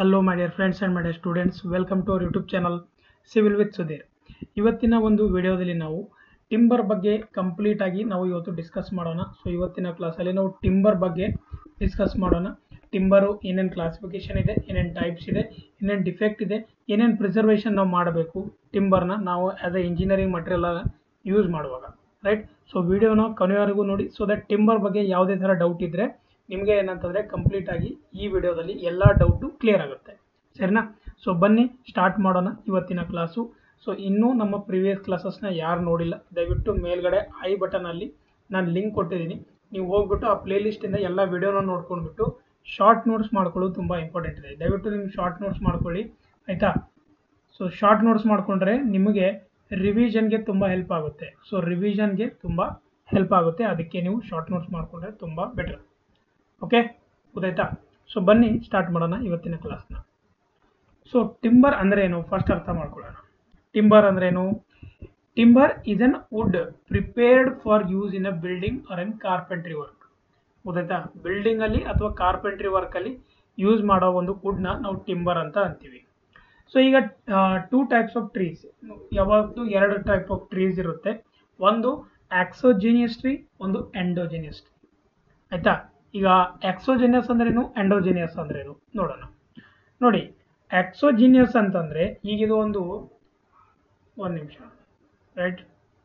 hello my dear friends and my dear students welcome to our YouTube channel civil with Sudheer ಇವತ್ತಿನ ಒಂದು ವಿಡಿಯೋದಲ್ಲಿ ನಾವು timber ಬಗ್ಗೆ complete ಆಗಿ ನಾವು ಇವತ್ತು ಡಿಸ್ಕಸ್ ಮಾಡೋಣ ಸೊ ಇವತ್ತಿನ ಕ್ಲಾಸಲ್ಲಿ ನಾವು ಟಿಂಬರ್ ಬಗ್ಗೆ ಡಿಸ್ಕಸ್ ಮಾಡೋಣ ಟಿಂಬರು ಏನೇನು ಕ್ಲಾಸಿಫಿಕೇಶನ್ ಇದೆ ಏನೇನು ಟೈಪ್ಸ್ ಇದೆ ಏನೇನು ಡಿಫೆಕ್ಟ್ ಇದೆ ಏನೇನು ಪ್ರಿಸರ್ವೇಷನ್ ನಾವು ಮಾಡಬೇಕು ಟಿಂಬರ್ನ ನಾವು as a engineering material use ಮಾಡುವಾಗ ರೈಟ್ ಸೊ ವಿಡಿಯೋನ ಕೊನೆಯವರೆಗೂ ನೋಡಿ ಸೊ ದಟ್ ಟಿಂಬರ್ ಬಗ್ಗೆ ಯಾವುದೇ ಥರ ಡೌಟ್ ಇದ್ದರೆ ನಿಮಗೆ ಏನಂತಂದರೆ ಕಂಪ್ಲೀಟ್ ಆಗಿ ಈ ವಿಡಿಯೋದಲ್ಲಿ ಎಲ್ಲ ಡೌಟು ಕ್ಲಿಯರ್ ಆಗುತ್ತೆ ಸರಿನಾ ಸೊ ಬನ್ನಿ ಸ್ಟಾರ್ಟ್ ಮಾಡೋಣ ಇವತ್ತಿನ ಕ್ಲಾಸು ಸೊ ಇನ್ನೂ ನಮ್ಮ ಪ್ರಿವಿಯಸ್ ಕ್ಲಾಸಸ್ನ ಯಾರು ನೋಡಿಲ್ಲ ದಯವಿಟ್ಟು ಮೇಲ್ಗಡೆ ಐ ಬಟನಲ್ಲಿ ನಾನು ಲಿಂಕ್ ಕೊಟ್ಟಿದ್ದೀನಿ ನೀವು ಹೋಗ್ಬಿಟ್ಟು ಆ ಪ್ಲೇಲಿಸ್ಟಿಂದ ಎಲ್ಲ ವಿಡಿಯೋನ ನೋಡ್ಕೊಂಡ್ಬಿಟ್ಟು ಶಾರ್ಟ್ ನೋಟ್ಸ್ ಮಾಡ್ಕೊಳ್ಳೋದು ತುಂಬ ಇಂಪಾರ್ಟೆಂಟ್ ಇದೆ ದಯವಿಟ್ಟು ನಿಮ್ಗೆ ಶಾರ್ಟ್ ನೋಟ್ಸ್ ಮಾಡ್ಕೊಳ್ಳಿ ಆಯಿತಾ ಸೊ ಶಾರ್ಟ್ ನೋಟ್ಸ್ ಮಾಡಿಕೊಂಡ್ರೆ ನಿಮಗೆ ರಿವಿಷನ್ಗೆ ತುಂಬ ಹೆಲ್ಪ್ ಆಗುತ್ತೆ ಸೊ ರಿವಿಷನ್ಗೆ ತುಂಬ ಹೆಲ್ಪ್ ಆಗುತ್ತೆ ಅದಕ್ಕೆ ನೀವು ಶಾರ್ಟ್ ನೋಟ್ಸ್ ಮಾಡಿಕೊಂಡ್ರೆ ತುಂಬ ಬೆಟರ್ ಓಕೆ ಗೊತ್ತಾಯ್ತಾ ಸೊ ಬನ್ನಿ ಸ್ಟಾರ್ಟ್ ಮಾಡೋಣ ಇವತ್ತಿನ ಕ್ಲಾಸ್ನ ಸೊ ಟಿಂಬರ್ ಅಂದ್ರೆ ಏನು ಫಸ್ಟ್ ಅರ್ಥ ಮಾಡ್ಕೊಳ್ಳೋಣ ಟಿಂಬರ್ ಅಂದ್ರೇನು timber is an wood prepared for use in a building or in carpentry work ಗೊತ್ತಾಯ್ತಾ ಬಿಲ್ಡಿಂಗ್ ಅಲ್ಲಿ ಅಥವಾ ಕಾರ್ಪೆಂಟ್ರಿ ವರ್ಕ್ ಅಲ್ಲಿ ಯೂಸ್ ಮಾಡೋ ಒಂದು ವುಡ್ನ ನಾವು ಟಿಂಬರ್ ಅಂತ ಅಂತೀವಿ ಸೊ ಈಗ ಟೂ ಟೈಪ್ಸ್ ಆಫ್ ಟ್ರೀಸ್ ಯಾವಾಗಲೂ ಎರಡು ಟೈಪ್ ಆಫ್ ಟ್ರೀಸ್ ಇರುತ್ತೆ ಒಂದು ಆಕ್ಸೋಜಿನಿಯಸ್ ಟ್ರೀ ಒಂದು ಎಂಡೋಜಿನಿಯಸ್ ಟ್ರೀ ಆಯ್ತಾ ಈಗ ಎಕ್ಸೋಜಿನಿಯಸ್ ಅಂದ್ರೇನು ಎಂಡೋಜಿನಿಯಸ್ ಅಂದ್ರೇನು ನೋಡೋಣ ನೋಡಿ ಎಕ್ಸೋಜಿನಿಯಸ್ ಅಂತಂದ್ರೆ ಈಗ ಇದು ಒಂದು ಒಂದು ನಿಮಿಷ ರೈಟ್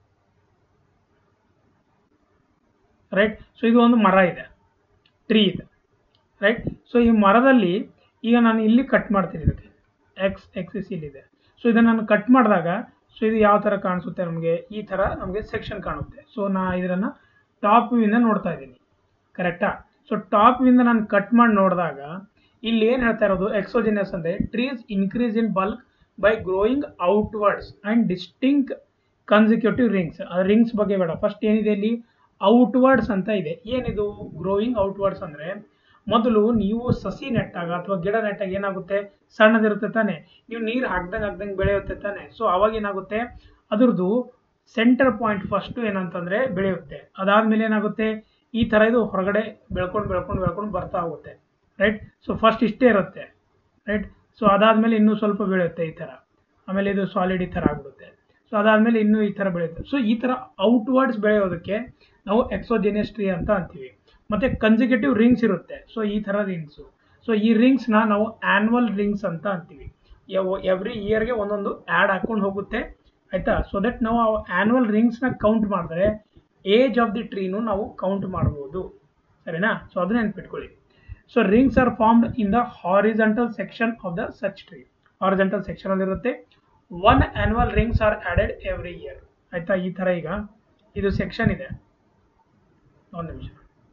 ರೈಟ್ ಸೊ ಇದು ಒಂದು ಮರ ಇದೆ ಟ್ರೀ ಇದೆ ರೈಟ್ ಸೊ ಈ ಮರದಲ್ಲಿ ಈಗ ನಾನು ಇಲ್ಲಿ ಕಟ್ ಮಾಡ್ತೀನಿ ಇದಕ್ಕೆ ಎಕ್ಸ್ ಎಕ್ಸಿಸ್ ಇಲ್ಲಿದೆ ಸೊ ಇದನ್ನು ನಾನು ಕಟ್ ಮಾಡಿದಾಗ ಸೊ ಇದು ಯಾವ ಥರ ಕಾಣಿಸುತ್ತೆ ನಮಗೆ ಈ ಥರ ನಮಗೆ ಸೆಕ್ಷನ್ ಕಾಣುತ್ತೆ ಸೊ ನಾ ಇದನ್ನು ಟಾಪ್ ವ್ಯೂವಿಂದ ನೋಡ್ತಾ ಇದ್ದೀನಿ ಕರೆಕ್ಟಾ ಸೊ ಟಾಪ್ ವಿಂದ ನಾನು ಕಟ್ ಮಾಡಿ ನೋಡಿದಾಗ ಇಲ್ಲಿ ಏನು ಹೇಳ್ತಾ ಇರೋದು ಎಕ್ಸೋಜಿನಿಯಸ್ ಅಂದರೆ trees increase in bulk by growing outwards and distinct consecutive rings ಆ ರಿಂಗ್ಸ್ ಬಗ್ಗೆ ಬೇಡ ಫಸ್ಟ್ ಏನಿದೆ ಇಲ್ಲಿ ಔಟ್ವರ್ಡ್ಸ್ ಅಂತ ಇದೆ ಏನಿದು ಗ್ರೋಯಿಂಗ್ ಔಟ್ವರ್ಡ್ಸ್ ಅಂದರೆ ಮೊದಲು ನೀವು ಸಸಿ ನೆಟ್ಟಾಗ ಅಥವಾ ಗಿಡ ನೆಟ್ಟಾಗ ಏನಾಗುತ್ತೆ ಸಣ್ಣದಿರುತ್ತೆ ತಾನೆ ನೀವು ನೀರು ಹಾಕ್ದಂಗೆ ಹಾಕ್ದಂಗೆ ಬೆಳೆಯುತ್ತೆ ತಾನೆ ಸೊ ಅವಾಗ ಏನಾಗುತ್ತೆ ಅದ್ರದ್ದು ಸೆಂಟರ್ ಪಾಯಿಂಟ್ ಫಸ್ಟು ಏನಂತಂದರೆ ಬೆಳೆಯುತ್ತೆ ಅದಾದಮೇಲೆ ಏನಾಗುತ್ತೆ ಈ ಥರ ಇದು ಹೊರಗಡೆ ಬೆಳ್ಕೊಂಡು ಬೆಳ್ಕೊಂಡು ಬೆಳ್ಕೊಂಡು ಬರ್ತಾ ಹೋಗುತ್ತೆ ರೈಟ್ ಸೊ ಫಸ್ಟ್ ಇಷ್ಟೇ ಇರುತ್ತೆ ರೈಟ್ ಸೊ ಅದಾದಮೇಲೆ ಇನ್ನೂ ಸ್ವಲ್ಪ ಬೆಳೆಯುತ್ತೆ ಈ ಥರ ಆಮೇಲೆ ಇದು ಸಾಲಿಡ್ ಈ ಥರ ಆಗ್ಬಿಡುತ್ತೆ ಸೊ ಅದಾದಮೇಲೆ ಇನ್ನೂ ಈ ಥರ ಬೆಳೆಯುತ್ತೆ ಸೊ ಈ ಥರ ಔಟ್ವರ್ಡ್ಸ್ ಬೆಳೆಯೋದಕ್ಕೆ ನಾವು ಎಕ್ಸೋಜೆನಿಯಸ್ ಟ್ರೀ ಅಂತ ಅಂತೀವಿ ಮತ್ತು ಕನ್ಸಿಕ್ಯೂಟಿವ್ ರಿಂಗ್ಸ್ ಇರುತ್ತೆ ಸೊ ಈ ಥರ ರಿಂಗ್ಸು ಸೊ ಈ ರಿಂಗ್ಸ್ನ ನಾವು ಆ್ಯನ್ವಲ್ ರಿಂಗ್ಸ್ ಅಂತ ಅಂತೀವಿ ಎವ್ರಿ ಇಯರ್ಗೆ ಒಂದೊಂದು ಆ್ಯಡ್ ಹಾಕ್ಕೊಂಡು ಹೋಗುತ್ತೆ ಆಯಿತಾ ಸೊ ದಟ್ ನಾವು ಆ ಆ್ಯನ್ವಲ್ ರಿಂಗ್ಸ್ನ ಕೌಂಟ್ ಮಾಡಿದ್ರೆ ಏಜ್ ಆಫ್ ದಿ ಟ್ರೀನು ನಾವು ಕೌಂಟ್ ಮಾಡ್ಬೋದು ಸರಿನಾ ಸೊ ಅದನ್ನ ನೆನ್ಪಿಟ್ಕೊಳ್ಳಿ so rings are formed in the horizontal section of the such tree horizontal section ಅಲ್ಲಿ ಇರುತ್ತೆ one annual rings are added every year ಆಯ್ತಾ ಈ ಥರ ಈಗ ಇದು ಸೆಕ್ಷನ್ ಇದೆ ಒಂದು ನಿಮಿಷ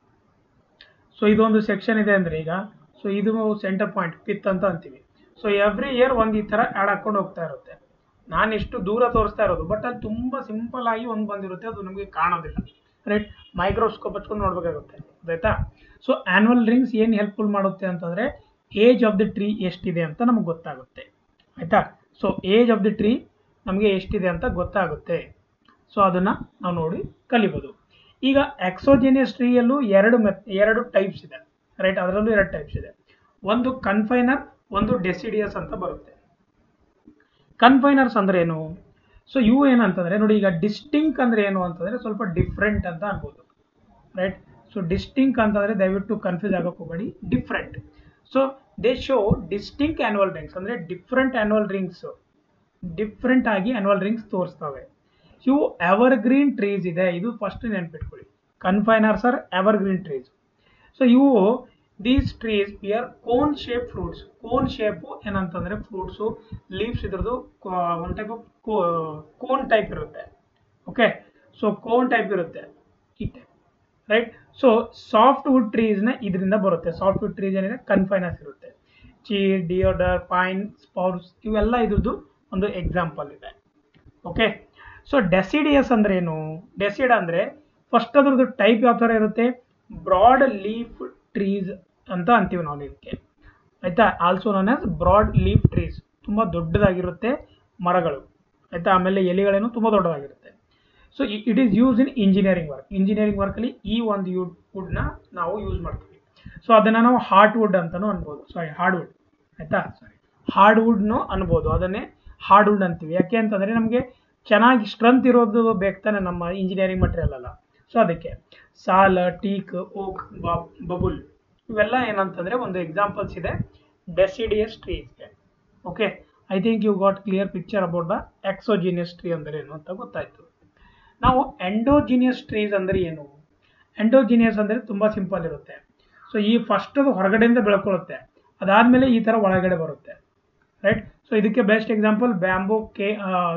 ಸೊ ಇದೊಂದು ಸೆಕ್ಷನ್ ಇದೆ ಅಂದರೆ ಈಗ ಸೊ ಇದು ಸೆಂಟರ್ ಪಾಯಿಂಟ್ ಪಿತ್ ಅಂತ ಅಂತೀವಿ ಸೊ ಎವ್ರಿ ಇಯರ್ ಒಂದು ಈ ಥರ ಆ್ಯಡ್ ಹಾಕೊಂಡು ಹೋಗ್ತಾ ಇರುತ್ತೆ ನಾನು ಇಷ್ಟು ದೂರ ತೋರಿಸ್ತಾ ಇರೋದು ಬಟ್ ಅದು ತುಂಬ ಸಿಂಪಲ್ ಆಗಿ ಒಂದು ಬಂದಿರುತ್ತೆ ಅದು ನಮಗೆ ಕಾಣೋದಿಲ್ಲ ರೈಟ್ ಮೈಕ್ರೋಸ್ಕೋಪ್ ಹಚ್ಕೊಂಡು ನೋಡಬೇಕಾಗುತ್ತೆ ಆಯ್ತಾ ಸೊ ಆ್ಯನ್ಯುವಲ್ ರಿಂಗ್ಸ್ ಏನು ಹೆಲ್ಪ್ಫುಲ್ ಮಾಡುತ್ತೆ ಅಂತಂದರೆ ಏಜ್ ಆಫ್ ದಿ ಟ್ರೀ ಎಷ್ಟಿದೆ ಅಂತ ನಮಗೆ ಗೊತ್ತಾಗುತ್ತೆ ಆಯಿತಾ so age of the tree ನಮಗೆ ಎಷ್ಟಿದೆ ಅಂತ ಗೊತ್ತಾಗುತ್ತೆ ಸೊ ಅದನ್ನು ನಾವು ನೋಡಿ ಕಲಿಬೋದು ಈಗ ಎಕ್ಸೋಜಿನಿಯಸ್ ಟ್ರೀಯಲ್ಲೂ ಎರಡು ಮೆತ್ ಎರಡು ಟೈಪ್ಸ್ ಇದೆ ರೈಟ್ ಅದರಲ್ಲೂ ಎರಡು ಟೈಪ್ಸ್ ಇದೆ ಒಂದು ಕನ್ಫೈನರ್ ಒಂದು ಡೆಸಿಡಿಯಸ್ ಅಂತ ಬರುತ್ತೆ ಕನ್ಫೈನರ್ಸ್ ಅಂದ್ರೆ ಏನು ಸೊ ಇವು ಏನಂತಂದ್ರೆ ನೋಡಿ ಈಗ ಡಿಸ್ಟಿಂಕ್ ಅಂದ್ರೆ ಏನು ಅಂತಂದ್ರೆ ಸ್ವಲ್ಪ ಡಿಫ್ರೆಂಟ್ ಅಂತ ಅನ್ಬೋದು ರೈಟ್ ಸೊ ಡಿಸ್ಟಿಂಕ್ ಅಂತಂದ್ರೆ ದಯವಿಟ್ಟು ಕನ್ಫ್ಯೂಸ್ ಆಗಕ್ಕೆ ಹೋಗಬೇಡಿ different so they show distinct annual rings ಅಂದ್ರೆ ಡಿಫ್ರೆಂಟ್ ಆನ್ಯುವಲ್ ರಿಂಗ್ಸ್ ಡಿಫ್ರೆಂಟ್ ಆಗಿ ಆನ್ಯುವಲ್ ರಿಂಗ್ಸ್ ತೋರಿಸ್ತವೆ ಇವು ಎವರ್ ಗ್ರೀನ್ ಟ್ರೀಸ್ ಇದೆ ಇದು ಫಸ್ಟ್ ನೆನ್ಪಿಟ್ಕೊಳ್ಳಿ conifers are evergreen trees so ಇವು these trees bear cone shape fruits cone shape ಏನಂತಂದ್ರೆ fruits leaves ಇದ್ರದ್ದು one type of cone type ಇರುತ್ತೆ ಓಕೆ ಸೊ ಕೋನ್ ಟೈಪ್ ಇರುತ್ತೆ ಈ type right so soft wood ಟ್ರೀಸ್ನ ಇದರಿಂದ ಬರುತ್ತೆ ಸಾಫ್ಟ್ ವುಡ್ ಟ್ರೀಸ್ ಏನಿದೆ ಕನ್ಫೈನರ್ಸ್ ಇರುತ್ತೆ ಚೀ ಡಿಯೋಡರ್ ಪೈನ್ ಸ್ಪೌಟ್ಸ್ ಇವೆಲ್ಲ ಇದ್ರದ್ದು ಒಂದು ಎಕ್ಸಾಂಪಲ್ ಇದೆ ಓಕೆ ಸೊ ಡೆಸಿಡಿಯಸ್ ಅಂದ್ರೆ ಏನು ಡೆಸಿಡ್ ಅಂದ್ರೆ ಫಸ್ಟ್ ಅದ್ರದ್ದು ಟೈಪ್ ಯಾವ ಥರ ಇರುತ್ತೆ ಬ್ರಾಡ್ ಲೀಫ್ ಟ್ರೀಸ್ ಅಂತ ಅಂತೀವಿ ನಾವು ಇದಕ್ಕೆ ಆಯ್ತಾ also known as broad leaf trees ತುಂಬ ದೊಡ್ಡದಾಗಿರುತ್ತೆ ಮರಗಳು ಆಯ್ತಾ ಆಮೇಲೆ ಎಲೆಗಳೇನು ತುಂಬ ದೊಡ್ಡದಾಗಿರುತ್ತೆ so it is use in engineering work engineering ವರ್ಕಲ್ಲಿ ಈ ಒಂದು ಯೂ ವುಡ್ನ ನಾವು ಯೂಸ್ ಮಾಡ್ತೀವಿ ಸೊ ಅದನ್ನು ನಾವು ಹಾರ್ಟ್ ವುಡ್ ಅಂತಲೂ ಅನ್ಬೋದು ಸಾರಿ ಹಾರ್ಡ್ ವುಡ್ ಆಯ್ತಾ ಸಾರಿ ಹಾರ್ಡ್ ವುಡ್ನು ಅನ್ಬೋದು ಅದನ್ನೇ ಹಾರ್ಡ್ ವುಡ್ ಅಂತೀವಿ ಯಾಕೆ ಅಂತಂದ್ರೆ ನಮಗೆ ಚೆನ್ನಾಗಿ ಸ್ಟ್ರೆಂತ್ ಇರೋದು ಬೇಕು ತಾನೆ ನಮ್ಮ ಇಂಜಿನಿಯರಿಂಗ್ ಮಟೀರಿಯಲ್ ಅಲ್ಲ ಸೊ ಅದಕ್ಕೆ ಸಾಲ ಟೀಕ್ ಓಕ್ ಬಬುಲ್ ಇವೆಲ್ಲ ಏನಂತಂದ್ರೆ ಒಂದು ಎಕ್ಸಾಂಪಲ್ಸ್ ಇದೆ ಡೆಸಿಡಿಯಸ್ ಟ್ರೀಸ್ಗೆ okay I think you got clear picture about the exogenous tree ಅಂದ್ರೆ ಏನು ಅಂತ ಗೊತ್ತಾಯ್ತು ನಾವು ಎಂಡೋಜಿನಿಯಸ್ ಟ್ರೀಸ್ ಅಂದ್ರೆ ಏನು ಎಂಡೋಜಿನಿಯಸ್ ಅಂದ್ರೆ ತುಂಬಾ ಸಿಂಪಲ್ ಇರುತ್ತೆ ಸೊ ಈ ಫಸ್ಟ್ ಅದು ಹೊರಗಡೆಯಿಂದ ಬೆಳ್ಕೊಳ್ಳುತ್ತೆ ಅದಾದ್ಮೇಲೆ ಈ ತರ ಒಳಗಡೆ ಬರುತ್ತೆ ರೈಟ್ ಸೊ ಇದಕ್ಕೆ ಬೆಸ್ಟ್ ಎಕ್ಸಾಂಪಲ್ ಬ್ಯಾಂಬೋ ಕೆ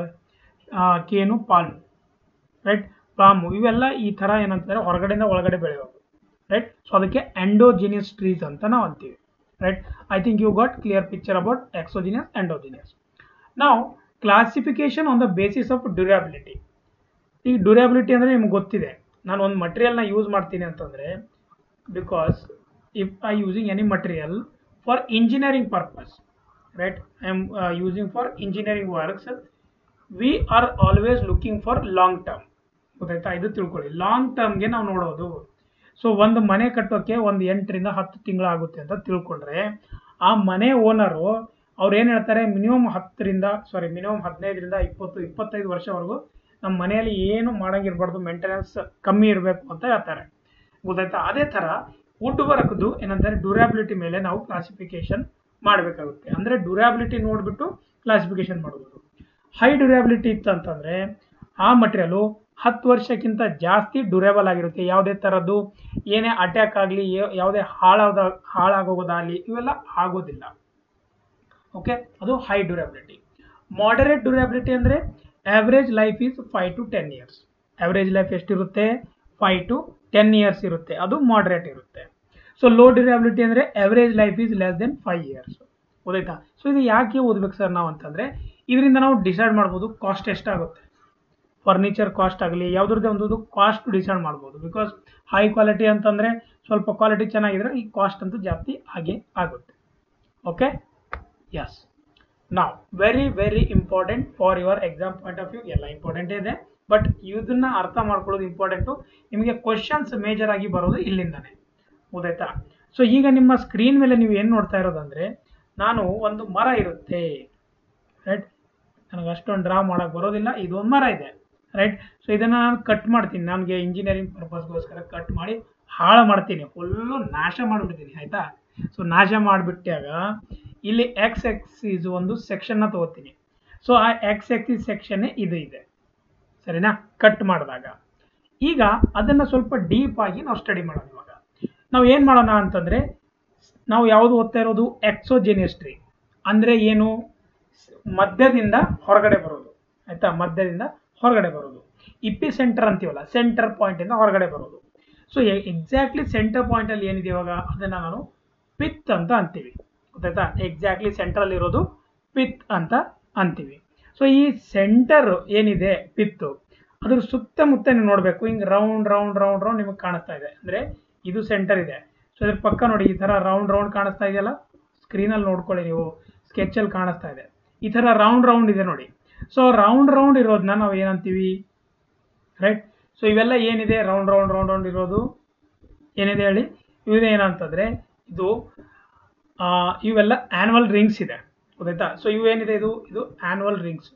ಕೇನು ಪಾಲ್ಮ್ ರೈಟ್ ಪಾಮು ಇವೆಲ್ಲ ಈ ತರ ಏನಂತಂದ್ರೆ ಹೊರಗಡೆಯಿಂದ ಒಳಗಡೆ ಬೆಳೆಯೋದು ರೈಟ್ ಸೊ ಅದಕ್ಕೆ ಎಂಡೋಜಿನಿಯಸ್ ಟ್ರೀಸ್ ಅಂತ ನಾವು ಅಂತೀವಿ right I think you got clear picture about exogenous endogenous ನಾವು classification on the basis of durability ಈ ಡ್ಯೂರಬಿಲಿಟಿ ಅಂದರೆ ನಿಮ್ಗೆ ಗೊತ್ತಿದೆ ನಾನು ಒಂದು ಮಟೀರಿಯಲ್ನ ಯೂಸ್ ಮಾಡ್ತೀನಿ ಅಂತಂದರೆ because if I using any material for engineering purpose right I am using for engineering works we are always looking for long term ಗೊತ್ತಾಯ್ತಾ ಇದು ತಿಳ್ಕೊಳ್ಳಿ ಲಾಂಗ್ ಟರ್ಮ್ಗೆ ನಾವು ನೋಡೋದು ಸೊ ಒಂದು ಮನೆ ಕಟ್ಟೋಕೆ ಒಂದು ಎಂಟರಿಂದ ಹತ್ತು ತಿಂಗಳಾಗುತ್ತೆ ಅಂತ ತಿಳ್ಕೊಂಡ್ರೆ ಆ ಮನೆ ಓನರು ಅವ್ರು ಏನು ಹೇಳ್ತಾರೆ ಮಿನಿಮಮ್ ಹತ್ತರಿಂದ ಸಾರಿ ಮಿನಿಮಮ್ ಹದಿನೈದರಿಂದ ಇಪ್ಪತ್ತು ಇಪ್ಪತ್ತೈದು ವರ್ಷವರೆಗೂ ನಮ್ಮ ಮನೆಯಲ್ಲಿ ಏನು ಮಾಡಂಗಿರ್ಬಾರ್ದು ಮೇಂಟೆನೆನ್ಸ್ ಕಮ್ಮಿ ಇರಬೇಕು ಅಂತ ಹೇಳ್ತಾರೆ ಗೊತ್ತಾಯ್ತಾ ಅದೇ ಥರ ವುಡ್ ವರ್ಕ್ದು ಏನಂತಾರೆ ಡ್ಯೂರಾಬಿಲಿಟಿ ಮೇಲೆ ನಾವು ಕ್ಲಾಸಿಫಿಕೇಶನ್ ಮಾಡಬೇಕಾಗುತ್ತೆ ಅಂದರೆ ಡ್ಯೂರಾಬಿಲಿಟಿ ನೋಡಿಬಿಟ್ಟು ಕ್ಲಾಸಿಫಿಕೇಶನ್ ಮಾಡ್ಬೋದು ಹೈ ಡ್ಯೂರಾಬಿಲಿಟಿ ಇತ್ತು ಅಂತಂದರೆ ಆ ಮಟೀರಿಯಲು ಹತ್ತು ವರ್ಷಕ್ಕಿಂತ ಜಾಸ್ತಿ ಡ್ಯೂರೇಬಲ್ ಆಗಿರುತ್ತೆ ಯಾವುದೇ ಥರದ್ದು ಏನೇ ಅಟ್ಯಾಕ್ ಆಗಲಿ ಯಾವುದೇ ಹಾಳಾದ ಹಾಳಾಗೋಗೋದಾಗಲಿ ಇವೆಲ್ಲ ಆಗೋದಿಲ್ಲ ಓಕೆ ಅದು ಹೈ ಡ್ಯೂರಬಿಲಿಟಿ ಮಾಡರೇಟ್ ಡ್ಯೂರಬಿಲಿಟಿ ಅಂದರೆ average life is five to ten years average life ಎಷ್ಟಿರುತ್ತೆ ಫೈವ್ ಟು ಟೆನ್ ಇಯರ್ಸ್ ಇರುತ್ತೆ ಅದು ಮಾಡರೇಟ್ ಇರುತ್ತೆ ಸೊ ಲೋ ಡ್ಯೂರಬಿಲಿಟಿ ಅಂದರೆ average life is less then five years ಓದಾಯ್ತಾ ಸೊ ಇದು ಯಾಕೆ ಓದ್ಬೇಕು ಸರ್ ನಾವು ಅಂತಂದರೆ ಇದರಿಂದ ನಾವು ಡಿಸೈಡ್ ಮಾಡ್ಬೋದು ಕಾಸ್ಟ್ ಎಷ್ಟಾಗುತ್ತೆ ಫರ್ನಿಚರ್ ಕಾಸ್ಟ್ ಆಗಲಿ ಯಾವುದ್ರದ್ದೇ ಒಂದು ಕಾಸ್ಟ್ ಡಿಸೈಡ್ ಮಾಡ್ಬೋದು ಬಿಕಾಸ್ ಹೈ ಕ್ವಾಲಿಟಿ ಅಂತಂದರೆ ಸ್ವಲ್ಪ ಕ್ವಾಲಿಟಿ ಚೆನ್ನಾಗಿದ್ರೆ ಈ ಕಾಸ್ಟ್ ಅಂತೂ ಜಾಸ್ತಿ ಹಾಗೆ ಆಗುತ್ತೆ ಓಕೆ ಎಸ್ ನಾವು very very important for your exam point of view ಎಲ್ಲ ಇಂಪಾರ್ಟೆಂಟ್ ಇದೆ ಬಟ್ ಇದನ್ನ ಅರ್ಥ ಮಾಡ್ಕೊಳ್ಳೋದು ಇಂಪಾರ್ಟೆಂಟು ನಿಮಗೆ ಕ್ವಶನ್ಸ್ ಮೇಜರ್ ಆಗಿ ಬರೋದು ಇಲ್ಲಿಂದಾನೆ ಗೊತ್ತಾಯ್ತಾ ಸೊ ಈಗ ನಿಮ್ಮ ಸ್ಕ್ರೀನ್ ಮೇಲೆ ನೀವು ಏನು ನೋಡ್ತಾ ಇರೋದಂದ್ರೆ ನಾನು ಒಂದು ಮರ ಇರುತ್ತೆ ರೈಟ್ ನನಗೆ ಅಷ್ಟೊಂದು ಡ್ರಾ ಮಾಡೋಕೆ ಬರೋದಿಲ್ಲ ಇದೊಂದು ಮರ ಇದೆ ರೈಟ್ ಸೊ ಇದನ್ನು ನಾನು ಕಟ್ ಮಾಡ್ತೀನಿ ನನಗೆ ಇಂಜಿನಿಯರಿಂಗ್ ಪರ್ಪಸ್ಗೋಸ್ಕರ ಕಟ್ ಮಾಡಿ ಹಾಳು ಮಾಡ್ತೀನಿ ಫುಲ್ಲು ನಾಶ ಮಾಡಿಬಿಡ್ತೀನಿ ಆಯಿತಾ ಸೊ ನಾಶ ಮಾಡಿಬಿಟ್ಟಾಗ ಇಲ್ಲಿ ಎಕ್ಸ್ ಎಕ್ಸಿಸ್ ಒಂದು ಸೆಕ್ಷನ್ನ ತಗೋತೀನಿ ಸೊ ಆ ಎಕ್ಸ್ ಎಕ್ಸಿಸ್ ಸೆಕ್ಷನ್ನೇ ಇದು ಇದೆ ಸರಿನಾ ಕಟ್ ಮಾಡಿದಾಗ ಈಗ ಅದನ್ನು ಸ್ವಲ್ಪ ಡೀಪ್ ಆಗಿ ನಾವು ಸ್ಟಡಿ ಮಾಡೋಣ ಇವಾಗ ನಾವು ಏನು ಮಾಡೋಣ ಅಂತಂದರೆ ನಾವು ಯಾವುದು ಓದ್ತಾ ಇರೋದು ಎಕ್ಸೋಜೆನಿಯಸ್ಟ್ರಿ ಅಂದರೆ ಏನು ಮಧ್ಯದಿಂದ ಹೊರಗಡೆ ಬರೋದು ಆಯಿತಾ ಮಧ್ಯದಿಂದ ಹೊರಗಡೆ ಬರೋದು ಇಪ್ಪಿ ಸೆಂಟರ್ ಅಂತೀವಲ್ಲ ಸೆಂಟರ್ ಪಾಯಿಂಟಿಂದ ಹೊರಗಡೆ ಬರೋದು ಸೊ ಎಕ್ಸಾಕ್ಟ್ಲಿ ಸೆಂಟರ್ ಪಾಯಿಂಟಲ್ಲಿ ಏನಿದೆ ಇವಾಗ ಅದನ್ನು ನಾನು ಪಿತ್ ಅಂತ ಅಂತೀವಿ ಗೊತ್ತಾಯ್ತಾ ಎಕ್ಸಾಕ್ಟ್ಲಿ ಸೆಂಟ್ರಲ್ಲಿ ಇರೋದು ಪಿತ್ ಅಂತ ಅಂತೀವಿ ಸೊ ಈ ಸೆಂಟರ್ ಏನಿದೆ ಪಿತ್ತು ಅದ್ರ ಸುತ್ತಮುತ್ತ ನೀವು ನೋಡಬೇಕು ಹಿಂಗೆ ರೌಂಡ್ ರೌಂಡ್ ರೌಂಡ್ ರೌಂಡ್ ನಿಮಗೆ ಕಾಣಿಸ್ತಾ ಇದೆ ಅಂದರೆ ಇದು ಸೆಂಟರ್ ಇದೆ ಸೊ ಇದ್ರ ಪಕ್ಕ ನೋಡಿ ಈ ಥರ ರೌಂಡ್ ರೌಂಡ್ ಕಾಣಿಸ್ತಾ ಇದೆಯಲ್ಲ ಸ್ಕ್ರೀನಲ್ಲಿ ನೋಡ್ಕೊಳ್ಳಿ ನೀವು ಸ್ಕೆಚಲ್ಲಿ ಕಾಣಿಸ್ತಾ ಇದೆ ಈ ಥರ ರೌಂಡ್ ರೌಂಡ್ ಇದೆ ನೋಡಿ ಸೊ ರೌಂಡ್ ರೌಂಡ್ ಇರೋದನ್ನ ನಾವು ಏನಂತೀವಿ ರೈಟ್ ಸೊ ಇವೆಲ್ಲ ಏನಿದೆ ರೌಂಡ್ ರೌಂಡ್ ರೌಂಡ್ ರೌಂಡ್ ಇರೋದು ಏನಿದೆ ಹೇಳಿ ಇವಿದೆ ಏನಂತಂದರೆ ಇದು ಇವೆಲ್ಲ ಆ್ಯನ್ವಲ್ ರಿಂಗ್ಸ್ ಇದೆ ಗೊತ್ತಾಯ್ತಾ ಸೊ ಇವೇನಿದೆ ಇದು ಇದು ಆ್ಯನ್ವಲ್ ರಿಂಗ್ಸ್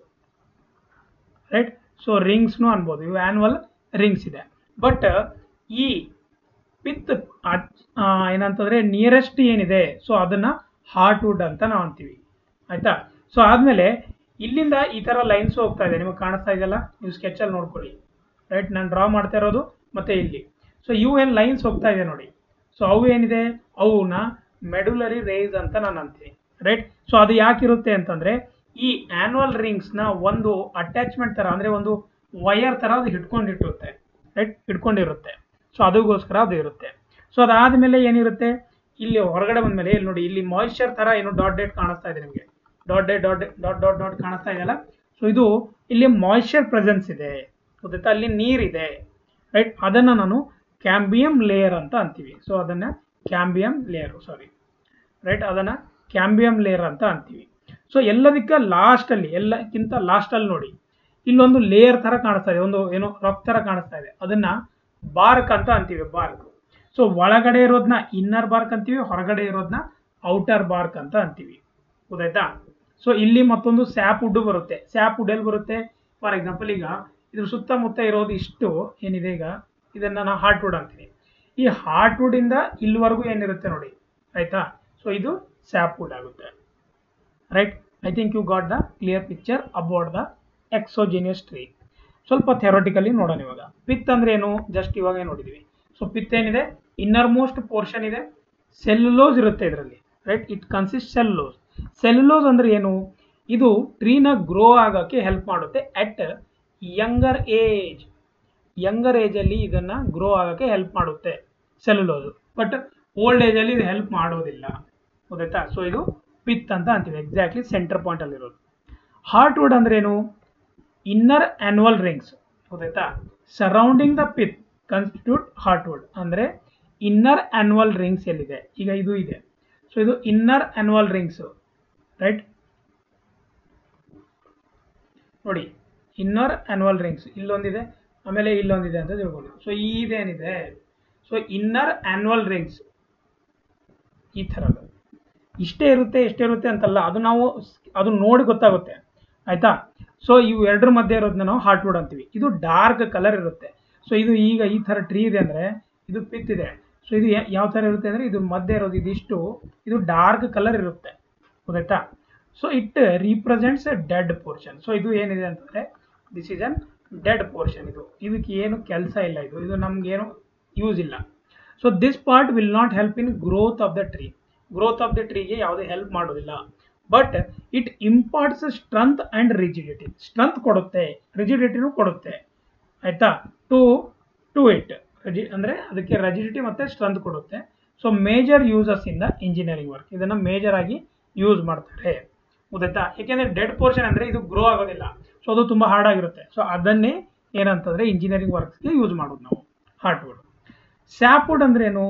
ರೈಟ್ ಸೊ ರಿಂಗ್ಸ್ನು ಅನ್ಬೋದು ಇವು ಆ್ಯನ್ವಲ್ ರಿಂಗ್ಸ್ ಇದೆ ಬಟ್ ಈ ಪಿತ್ ಏನಂತಂದರೆ ನಿಯರೆಸ್ಟ್ ಏನಿದೆ ಸೊ ಅದನ್ನು ಹಾರ್ಟ್ ವುಡ್ ಅಂತ ನಾವು ಅಂತೀವಿ ಆಯಿತಾ ಸೊ ಆದಮೇಲೆ ಇಲ್ಲಿಂದ ಈ ಥರ ಲೈನ್ಸ್ ಹೋಗ್ತಾ ಇದೆ ನಿಮಗೆ ಕಾಣಿಸ್ತಾ ಇದೆಯಲ್ಲ ನೀವು ಸ್ಕೆಚಲ್ಲಿ ನೋಡ್ಕೊಳ್ಳಿ ರೈಟ್ ನಾನು ಡ್ರಾ ಮಾಡ್ತಾ ಇರೋದು ಮತ್ತು ಇಲ್ಲಿ ಸೊ ಇವು ಏನು ಲೈನ್ಸ್ ಹೋಗ್ತಾ ಇದೆ ನೋಡಿ ಸೊ ಅವು ಏನಿದೆ ಅವನ್ನ ಮೆಡುಲರಿ ರೇಸ್ ಅಂತ ನಾನು ಅಂತೀನಿ ರೈಟ್ ಸೊ ಅದು ಯಾಕಿರುತ್ತೆ ಅಂತಂದರೆ ಈ ಆ್ಯನ್ವಲ್ ರಿಂಗ್ಸ್ನ ಒಂದು ಅಟ್ಯಾಚ್ಮೆಂಟ್ ಥರ ಅಂದರೆ ಒಂದು ವಯರ್ ಥರ ಅದು ಹಿಡ್ಕೊಂಡಿಟ್ಟಿರುತ್ತೆ ರೈಟ್ ಹಿಡ್ಕೊಂಡಿರುತ್ತೆ ಸೊ ಅದಕ್ಕೋಸ್ಕರ ಅದು ಇರುತ್ತೆ ಸೊ ಅದಾದಮೇಲೆ ಏನಿರುತ್ತೆ ಇಲ್ಲಿ ಹೊರಗಡೆ ಬಂದಮೇಲೆ ಇಲ್ಲಿ ನೋಡಿ ಇಲ್ಲಿ ಮಾಯಿಶ್ಚರ್ ಥರ ಏನು ಡಾಟ್ ಡೇಟ್ ಕಾಣಿಸ್ತಾ ಇದೆ ನಿಮಗೆ dot date dot dot dot dot ಕಾಣಿಸ್ತಾ ಇದೆಯಲ್ಲ ಸೊ ಇದು ಇಲ್ಲಿ ಮಾಯಿಶ್ಚರ್ ಪ್ರೆಸೆನ್ಸ್ ಇದೆ ಗೊತ್ತಾಯ್ತಾ ಅಲ್ಲಿ ನೀರಿದೆ ರೈಟ್ ಅದನ್ನು ನಾನು ಕ್ಯಾಂಬಿಯಂ ಲೇಯರ್ ಅಂತ ಅಂತೀವಿ ಸೊ ಅದನ್ನು ಕ್ಯಾಂಬಿಯಂ ಲೇಯರು ಸಾರಿ ರೈಟ್ ಅದನ್ನು ಕ್ಯಾಂಬಿಯಂ ಲೇಯರ್ ಅಂತ ಅಂತೀವಿ ಸೊ ಎಲ್ಲದಕ್ಕೆ ಲಾಸ್ಟಲ್ಲಿ ಎಲ್ಲಕ್ಕಿಂತ ಲಾಸ್ಟಲ್ಲಿ ನೋಡಿ ಇಲ್ಲೊಂದು ಲೇಯರ್ ಥರ ಕಾಣಿಸ್ತಾ ಇದೆ ಒಂದು ಏನೋ ರಾಕ್ ಥರ ಕಾಣಿಸ್ತಾ ಇದೆ ಅದನ್ನು ಬಾರ್ಕ್ ಅಂತ ಅಂತೀವಿ ಬಾರ್ಕ್ ಸೊ ಒಳಗಡೆ ಇರೋದನ್ನ ಇನ್ನರ್ ಬಾರ್ಕ್ ಅಂತೀವಿ ಹೊರಗಡೆ ಇರೋದನ್ನ ಔಟರ್ ಬಾರ್ಕ್ ಅಂತ ಅಂತೀವಿ ಗೊತ್ತಾಯ್ತಾ ಸೊ ಇಲ್ಲಿ ಮತ್ತೊಂದು ಸ್ಯಾಪ್ ವುಡ್ ಬರುತ್ತೆ ಸ್ಯಾಪ್ ವುಡ್ ಎಲ್ಲಿ ಬರುತ್ತೆ ಫಾರ್ ಎಕ್ಸಾಂಪಲ್ ಈಗ ಇದ್ರ ಸುತ್ತಮುತ್ತ ಇರೋದು ಇಷ್ಟು ಏನಿದೆ ಈಗ ಇದನ್ನ ನಾನು ಹಾರ್ಟ್ ವುಡ್ ಅಂತೀನಿ ಈ ಹಾರ್ಟ್ ವುಡ್ ಇಂದ ಇಲ್ಲಿವರೆಗೂ ಏನಿರುತ್ತೆ ನೋಡಿ ಆಯ್ತಾ ಸೊ ಇದು ಸ್ಯಾಪ್ ವುಡ್ ಆಗುತ್ತೆ right I think you got the clear picture about the exogenous tree ಸ್ವಲ್ಪ ಥೆರೋಟಿಕಲಿ ನೋಡೋಣ ಇವಾಗ ಪಿತ್ ಅಂದ್ರೆ ಏನು ಜಸ್ಟ್ ಇವಾಗ ನೋಡಿದೀವಿ ಸೊ ಪಿತ್ ಏನಿದೆ ಇನ್ನರ್ ಮೋಸ್ಟ್ ಪೋರ್ಷನ್ ಇದೆ ಸೆಲ್ಯುಲೋಸ್ ಇರುತ್ತೆ ಇದರಲ್ಲಿ right it consist cellulose cellulose ಅಂದ್ರೆ ಏನು ಇದು ಟ್ರೀನ ಗ್ರೋ ಆಗೋಕ್ಕೆ ಹೆಲ್ಪ್ ಮಾಡುತ್ತೆ at younger age younger age ಅಲ್ಲಿ ಇದನ್ನ ಗ್ರೋ ಆಗೋಕ್ಕೆ ಹೆಲ್ಪ್ ಮಾಡುತ್ತೆ ಸೆಲ್ಯುಲೋಸ್ ಬಟ್ ಓಲ್ಡ್ ಏಜ್ ಅಲ್ಲಿ ಇದು ಹೆಲ್ಪ್ ಮಾಡೋದಿಲ್ಲ ಗೊತ್ತಾಯ್ತಾ ಸೊ ಇದು ಪಿತ್ ಅಂತ ಅಂತೀವಿ ಎಕ್ಸಾಕ್ಟ್ಲಿ ಸೆಂಟರ್ ಪಾಯಿಂಟ್ ಅಲ್ಲಿ ಇರೋದು ಹಾರ್ಟ್ ವುಡ್ ಅಂದ್ರೆ ಏನು ಇನ್ನರ್ ಆನ್ಯುವಲ್ ರಿಂಗ್ಸ್ ಗೊತ್ತಾಯ್ತಾ surrounding the pith constitute heartwood ಅಂದ್ರೆ ಇನ್ನರ್ ಆನ್ಯುವಲ್ ರಿಂಗ್ಸ್ ಎಲ್ಲಿದೆ ಈಗ ಇದು ಇದೆ ಸೊ ಇದು ಇನ್ನರ್ ಆನ್ಯುವಲ್ ರಿಂಗ್ಸ್ ರೈಟ್ ನೋಡಿ ಇನ್ನರ್ ಆನ್ಯುವಲ್ ರಿಂಗ್ಸ್ ಇಲ್ಲೊಂದಿದೆ ಆಮೇಲೆ ಇಲ್ಲೊಂದಿದೆ ಅಂತ ತಿಳ್ಕೊಂಡು ಸೊ ಇದೇನಿದೆ ಸೊ ಇನ್ನರ್ ಆನ್ಯುವಲ್ ರಿಂಗ್ಸ್ ಈ ಥರದ್ದು ಇಷ್ಟೇ ಇರುತ್ತೆ ಎಷ್ಟೇ ಇರುತ್ತೆ ಅಂತಲ್ಲ ಅದು ನಾವು ಅದು ನೋಡಿ ಗೊತ್ತಾಗುತ್ತೆ ಆಯ್ತಾ ಸೊ ಇವು ಎರಡರ ಮಧ್ಯೆ ಇರೋದನ್ನ ನಾವು ಹಾರ್ಟ್ ವುಡ್ ಅಂತೀವಿ ಇದು ಡಾರ್ಕ್ ಕಲರ್ ಇರುತ್ತೆ ಸೊ ಇದು ಈಗ ಈ ಥರ ಟ್ರೀ ಇದೆ ಅಂದರೆ ಇದು ಪಿತ್ ಇದೆ ಸೊ ಇದು ಯಾವ ಥರ ಇರುತ್ತೆ ಅಂದರೆ ಇದು ಮಧ್ಯೆ ಇರೋದು ಇದಿಷ್ಟು ಇದು ಡಾರ್ಕ್ ಕಲರ್ ಇರುತ್ತೆ ಗೊತ್ತಾಯ್ತಾ so it represents dead portion so ಇದು ಏನಿದೆ ಅಂತಂದರೆ this is an dead portion ಇದು ಇದಕ್ಕೆ ಏನು ಕೆಲಸ ಇಲ್ಲ ಇದು ಇದು ನಮಗೇನು ಯೂಸ್ ಇಲ್ಲ so this part will not help in growth of the tree growth of the ಟ್ರೀಗೆ ಯಾವುದೇ ಹೆಲ್ಪ್ ಮಾಡೋದಿಲ್ಲ but it imparts strength and rigidity strength ಕೊಡುತ್ತೆ ರಿಜಿಡಿಟಿನೂ ಕೊಡುತ್ತೆ ಆಯ್ತಾ ಟು ಟು ಇಟ್ ರಜಿ ಅಂದರೆ ಅದಕ್ಕೆ ರಜಿಡಿಟಿ ಮತ್ತು ಸ್ಟ್ರೆಂತ್ ಕೊಡುತ್ತೆ so major uses in the engineering work ಇದನ್ನು ಮೇಜರ್ ಆಗಿ ಯೂಸ್ ಮಾಡ್ತಾರೆ ಗೊತ್ತಾಯ್ತಾ ಯಾಕೆಂದರೆ ಡೆಡ್ ಪೋರ್ಷನ್ ಅಂದರೆ ಇದು ಗ್ರೋ ಆಗೋದಿಲ್ಲ ಸೊ ಅದು ತುಂಬ ಹಾರ್ಡ್ ಆಗಿರುತ್ತೆ ಸೊ ಅದನ್ನೇ ಏನಂತಂದರೆ ಇಂಜಿನಿಯರಿಂಗ್ ವರ್ಕ್ಸ್ಗೆ ಯೂಸ್ ಮಾಡೋದು ನಾವು ಹಾರ್ಟ್ ವುಡ್ ಸ್ಯಾಪ್ ವುಡ್ ಅಂದ್ರೆ ಏನು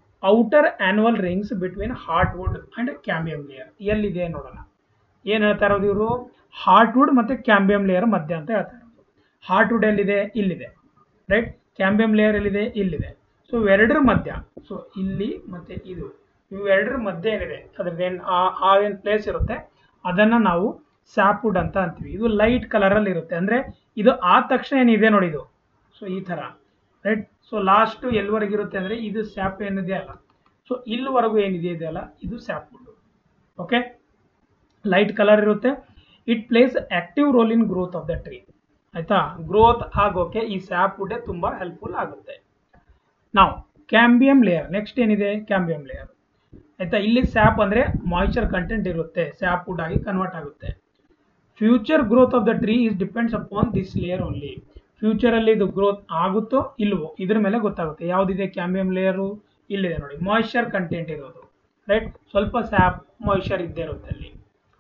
outer annual rings between heartwood and cambium layer ಎಲ್ಲಿದೆ ನೋಡೋಣ ಏನು ಹೇಳ್ತಾ ಇರೋದು ಇವರು ಹಾರ್ಟ್ ವುಡ್ ಮತ್ತು ಕ್ಯಾಂಬಿಯಂ ಲೇಯರ್ ಮಧ್ಯ ಅಂತ ಹೇಳ್ತಾ ಇರೋದು ಹಾರ್ಟ್ ವುಡ್ ಎಲ್ಲಿದೆ ಇಲ್ಲಿದೆ ರೈಟ್ ಕ್ಯಾಂಬಿಯಂ ಲೇಯರ್ ಎಲ್ಲಿದೆ ಇಲ್ಲಿದೆ ಸೊ ಇವೆರಡರ ಮಧ್ಯ ಸೊ ಇಲ್ಲಿ ಮತ್ತೆ ಇದು ಇವೆರಡರ ಮಧ್ಯೆ ಏನಿದೆ ಅದ್ರದ್ದು ಏನು ಆ ಏನು ಪ್ಲೇಸ್ ಇರುತ್ತೆ ಅದನ್ನು ನಾವು ಸ್ಯಾಪ್ ವುಡ್ ಅಂತ ಅಂತೀವಿ ಇದು ಲೈಟ್ ಕಲರಲ್ಲಿ ಇರುತ್ತೆ ಅಂದರೆ ಇದು ಆದ ತಕ್ಷಣ ಏನಿದೆ ನೋಡಿ ಇದು ಸೊ ಈ ಥರ ರೈಟ್ ಸೊ ಲಾಸ್ಟ್ ಎಲ್ಲಿವರೆಗೆ ಇರುತ್ತೆ ಅಂದರೆ ಇದು ಸ್ಯಾಪ್ ಏನಿದೆ ಅಲ್ಲ ಸೊ ಇಲ್ಲಿವರೆಗೂ ಏನಿದೆ ಇದೆಯಲ್ಲ ಇದು sapwood okay light colour ಇರುತ್ತೆ it plays active role in growth of the tree ಆಯ್ತಾ ಗ್ರೋತ್ ಆಗೋಕೆ ಈ ಸ್ಯಾಪ್ ವುಡ್ಡೇ ತುಂಬ ಹೆಲ್ಪ್ಫುಲ್ ಆಗುತ್ತೆ ನಾವು ಕ್ಯಾಂಬಿಯಂ ಲೇಯರ್ ನೆಕ್ಸ್ಟ್ ಏನಿದೆ ಕ್ಯಾಂಬಿಯಂ ಲೇಯರ್ ಆಯ್ತಾ ಇಲ್ಲಿ ಸ್ಯಾಪ್ ಅಂದರೆ ಮಾಯಿಶ್ಚರ್ ಕಂಟೆಂಟ್ ಇರುತ್ತೆ ಸ್ಯಾಪ್ ವುಡ್ ಆಗಿ ಕನ್ವರ್ಟ್ ಆಗುತ್ತೆ future growth of the tree is depends upon this layer only ಫ್ಯೂಚರಲ್ಲಿ ಇದು ಗ್ರೋತ್ ಆಗುತ್ತೋ ಇಲ್ವೋ ಇದ್ರ ಮೇಲೆ ಗೊತ್ತಾಗುತ್ತೆ ಯಾವುದಿದೆ ಕ್ಯಾಂಬಿಯಂ ಲೇಯರು ಇಲ್ಲಿದೆ ನೋಡಿ ಮಾಯಿಶ್ಚರ್ ಕಂಟೆಂಟ್ ಇರೋದು ರೈಟ್ ಸ್ವಲ್ಪ ಸ್ಯಾಪ್ ಮಾಯಿಶ್ಚರ್ ಇದ್ದೇ ಇರುತ್ತೆ ಅಲ್ಲಿ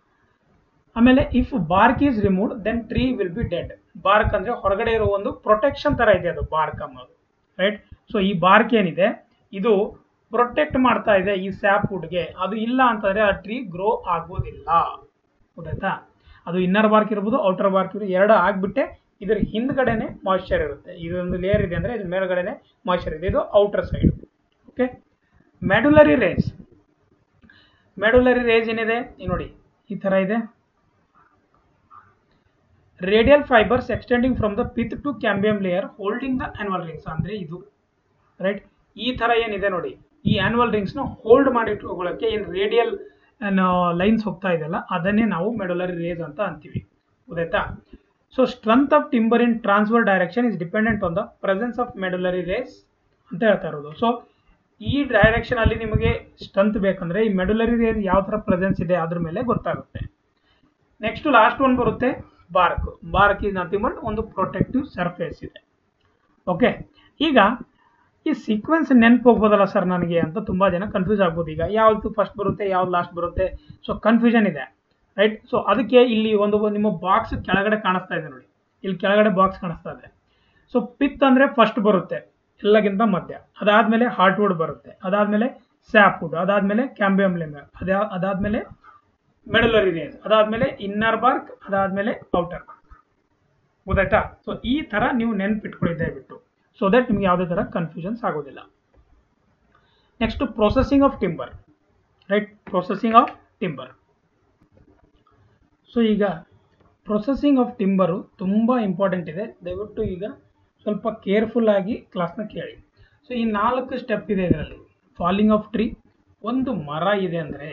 ಆಮೇಲೆ if bark is remove then tree will be dead bark ಅಂದ್ರೆ ಹೊರಗಡೆ ಇರೋ ಒಂದು ಪ್ರೊಟೆಕ್ಷನ್ ತರ ಇದೆ ಅದು ಬಾರ್ಕ್ ಅನ್ನೋದು ರೈಟ್ ಸೊ ಈ ಬಾರ್ಕ್ ಏನಿದೆ ಇದು ಪ್ರೊಟೆಕ್ಟ್ ಮಾಡ್ತಾ ಇದೆ ಈ ಸ್ಯಾಪ್ ವುಡ್ಗೆ ಅದು ಇಲ್ಲ ಅಂತಂದ್ರೆ ಆ ಟ್ರೀ ಗ್ರೋ ಆಗೋದಿಲ್ಲ ಗೊತ್ತಾಯ್ತಾ ಅದು ಇನ್ನರ್ ಬಾರ್ಕ್ ಇರ್ಬೋದು ಔಟರ್ ಬಾರ್ಕ್ ಇರ್ಬೋದು ಎರಡು ಆಗ್ಬಿಟ್ಟೆ ಇದ್ರ ಹಿಂದ್ಗಡೆನೆ ಮಾಯಿಶ್ಚರ್ ಇರುತ್ತೆ ಇದೊಂದು ಲೇಯರ್ ಇದೆ ಅಂದ್ರೆ ಇದ್ರ ಮೇಲ್ಗಡೆನೆ ಮಾಯಿಶ್ಚರ್ ಇದೆ ಇದು outer side okay medullary rays medullary rays ಏನಿದೆ ಈ ನೋಡಿ ಈ ತರ ಇದೆ radial fibres extending from the pith to cambium layer holding the annual rings ಅಂದ್ರೆ ಇದು ರೈಟ್ ಈ ತರ ಏನಿದೆ ನೋಡಿ ಈ ಆನ್ಯುವಲ್ ರಿಂಗ್ಸ್ ನ ಹೋಲ್ಡ್ ಮಾಡಿ ಇಟ್ಕೊಳ್ಳೋಕೆ ಏನು ರೇಡಿಯಲ್ ಲೈನ್ಸ್ ಹೋಗ್ತಾ ಇದೆಯಲ್ಲ ಅದನ್ನೇ ನಾವು ಮೆಡುಲರಿ ರೇಸ್ ಅಂತ ಅಂತೀವಿ ಗೊತ್ತಾಯ್ತಾ so strength of timber in transfer direction is dependent on the presence of medullary rays ಅಂತ ಹೇಳ್ತಾ ಇರೋದು ಸೊ ಈ ಡೈರೆಕ್ಷನ್ ಅಲ್ಲಿ ನಿಮಗೆ ಸ್ಟ್ರೆಂತ್ ಬೇಕಂದ್ರೆ ಈ ಮೆಡುಲರಿ ರೇಸ್ ಯಾವ ತರ ಪ್ರೆಸೆನ್ಸ್ ಇದೆ ಅದ್ರ ಮೇಲೆ ಗೊತ್ತಾಗುತ್ತೆ ನೆಕ್ಸ್ಟ್ ಲಾಸ್ಟ್ ಒನ್ ಬರುತ್ತೆ bark bark is nothing but ಒಂದು ಪ್ರೊಟೆಕ್ಟಿವ್ ಸರ್ಫೇಸ್ ಇದೆ ಓಕೆ ಈಗ ಈ ಸೀಕ್ವೆನ್ಸ್ ನೆನಪು ಹೋಗ್ಬೋದಲ್ಲ ಸರ್ ನನಗೆ ಅಂತ ತುಂಬ ಜನ ಕನ್ಫ್ಯೂಸ್ ಆಗ್ಬೋದು ಈಗ ಯಾವ್ದು ಫಸ್ಟ್ ಬರುತ್ತೆ ಯಾವ್ದು ಲಾಸ್ಟ್ ಬರುತ್ತೆ ಸೊ ಕನ್ಫ್ಯೂಷನ್ ಇದೆ ರೈಟ್ ಸೊ ಅದಕ್ಕೆ ಇಲ್ಲಿ ಒಂದು ನಿಮ್ಮ ಬಾಕ್ಸ್ ಕೆಳಗಡೆ ಕಾಣಿಸ್ತಾ ಇದೆ ನೋಡಿ ಇಲ್ಲಿ ಕೆಳಗಡೆ ಬಾಕ್ಸ್ ಕಾಣಿಸ್ತಾ ಇದೆ ಸೊ ಪಿತ್ ಅಂದರೆ ಫಸ್ಟ್ ಬರುತ್ತೆ ಎಲ್ಲಗಿಂತ ಮಧ್ಯ ಅದಾದಮೇಲೆ ಹಾರ್ಟ್ ವುಡ್ ಬರುತ್ತೆ ಅದಾದಮೇಲೆ ಸ್ಯಾಪ್ ವುಡ್ ಅದಾದಮೇಲೆ ಕ್ಯಾಂಬಿಯಂ ಲೆಮರ್ ಅದೇ ಅದಾದಮೇಲೆ ಮೆಡಲರಿ ರೇಸ್ ಅದಾದಮೇಲೆ ಇನ್ನರ್ ಬಾರ್ಕ್ ಅದಾದಮೇಲೆ ಔಟರ್ ಗೊತ್ತಾಯ್ತಾ ಸೊ ಈ ಥರ ನೀವು ನೆನ್ಪಿಟ್ಕೊಳ್ಳಿ ದಯವಿಟ್ಟು ಸೊ ದಟ್ ನಿಮ್ಗೆ ಯಾವುದೇ ಥರ ಕನ್ಫ್ಯೂಷನ್ಸ್ ಆಗೋದಿಲ್ಲ next processing of timber right processing of timber so ಈಗ ಪ್ರೊಸೆಸಿಂಗ್ ಆಫ್ ಟಿಂಬರು ತುಂಬ ಇಂಪಾರ್ಟೆಂಟ್ ಇದೆ ದಯವಿಟ್ಟು ಈಗ ಸ್ವಲ್ಪ ಕೇರ್ಫುಲ್ ಆಗಿ ಕ್ಲಾಸ್ನ ಕೇಳಿ ಸೊ ಈ ನಾಲ್ಕು ಸ್ಟೆಪ್ ಇದೆ ಇದರಲ್ಲಿ ಫಾಲಿಂಗ್ ಆಫ್ ಟ್ರೀ ಒಂದು ಮರ ಇದೆ ಅಂದರೆ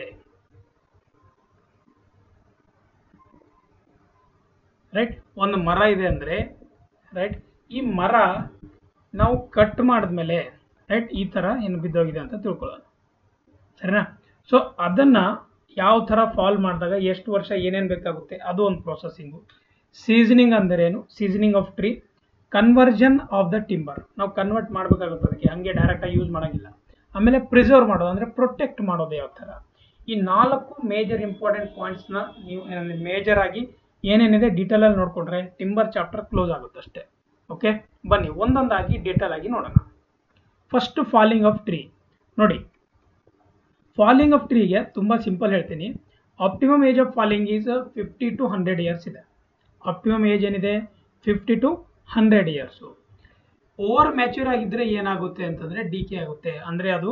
ರೈಟ್ ಒಂದು ಮರ ಇದೆ ಅಂದರೆ ರೈಟ್ ಈ ಮರ ನಾವು ಕಟ್ ಮಾಡಿದ್ಮೇಲೆ ರೈಟ್ ಈ ಥರ ಏನು ಬಿದ್ದೋಗಿದೆ ಅಂತ ತಿಳ್ಕೊಳ್ಳೋಣ ಸರಿನಾ ಸೊ ಅದನ್ನು ಯಾವ ಥರ ಫಾಲ್ ಮಾಡಿದಾಗ ಎಷ್ಟು ವರ್ಷ ಏನೇನು ಬೇಕಾಗುತ್ತೆ ಅದು ಒಂದು ಪ್ರೊಸೆಸಿಂಗು ಸೀಸನಿಂಗ್ ಅಂದರೇನು seasoning of tree conversion of the timber ನಾವು ಕನ್ವರ್ಟ್ ಮಾಡಬೇಕಾಗುತ್ತೆ ಅದಕ್ಕೆ ಹಂಗೆ ಡೈರೆಕ್ಟಾಗಿ ಯೂಸ್ ಮಾಡೋಂಗಿಲ್ಲ ಆಮೇಲೆ ಪ್ರಿಸರ್ವ್ ಮಾಡೋದು ಅಂದರೆ ಪ್ರೊಟೆಕ್ಟ್ ಮಾಡೋದು ಯಾವ ಥರ ಈ ನಾಲ್ಕು ಮೇಜರ್ ಇಂಪಾರ್ಟೆಂಟ್ ಪಾಯಿಂಟ್ಸ್ನ ನೀವು ಏನಂದ್ರೆ ಮೇಜರ್ ಆಗಿ ಏನೇನಿದೆ ಡೀಟೇಲಲ್ಲಿ ನೋಡಿಕೊಂಡ್ರೆ ಟಿಂಬರ್ ಚಾಪ್ಟರ್ ಕ್ಲೋಸ್ ಆಗುತ್ತೆ ಅಷ್ಟೇ ಓಕೆ ಬನ್ನಿ ಒಂದೊಂದಾಗಿ ಡೀಟೇಲ್ ಆಗಿ ನೋಡೋಣ ಫಸ್ಟ್ ಫಾಲಿಂಗ್ ಆಫ್ ಟ್ರೀ ನೋಡಿ ಫಾಲಿಂಗ್ ಆಫ್ ಟ್ರೀಗೆ ತುಂಬ ಸಿಂಪಲ್ ಹೇಳ್ತೀನಿ optimum age of falling is fifty to hundred years ಇದೆ ಆಪ್ಟಿಮಮ್ ಏಜ್ ಏನಿದೆ fifty to hundred years over mature ಆಗಿದ್ದರೆ ಏನಾಗುತ್ತೆ ಅಂತಂದರೆ ಡಿ ಕೆ ಆಗುತ್ತೆ ಅಂದರೆ ಅದು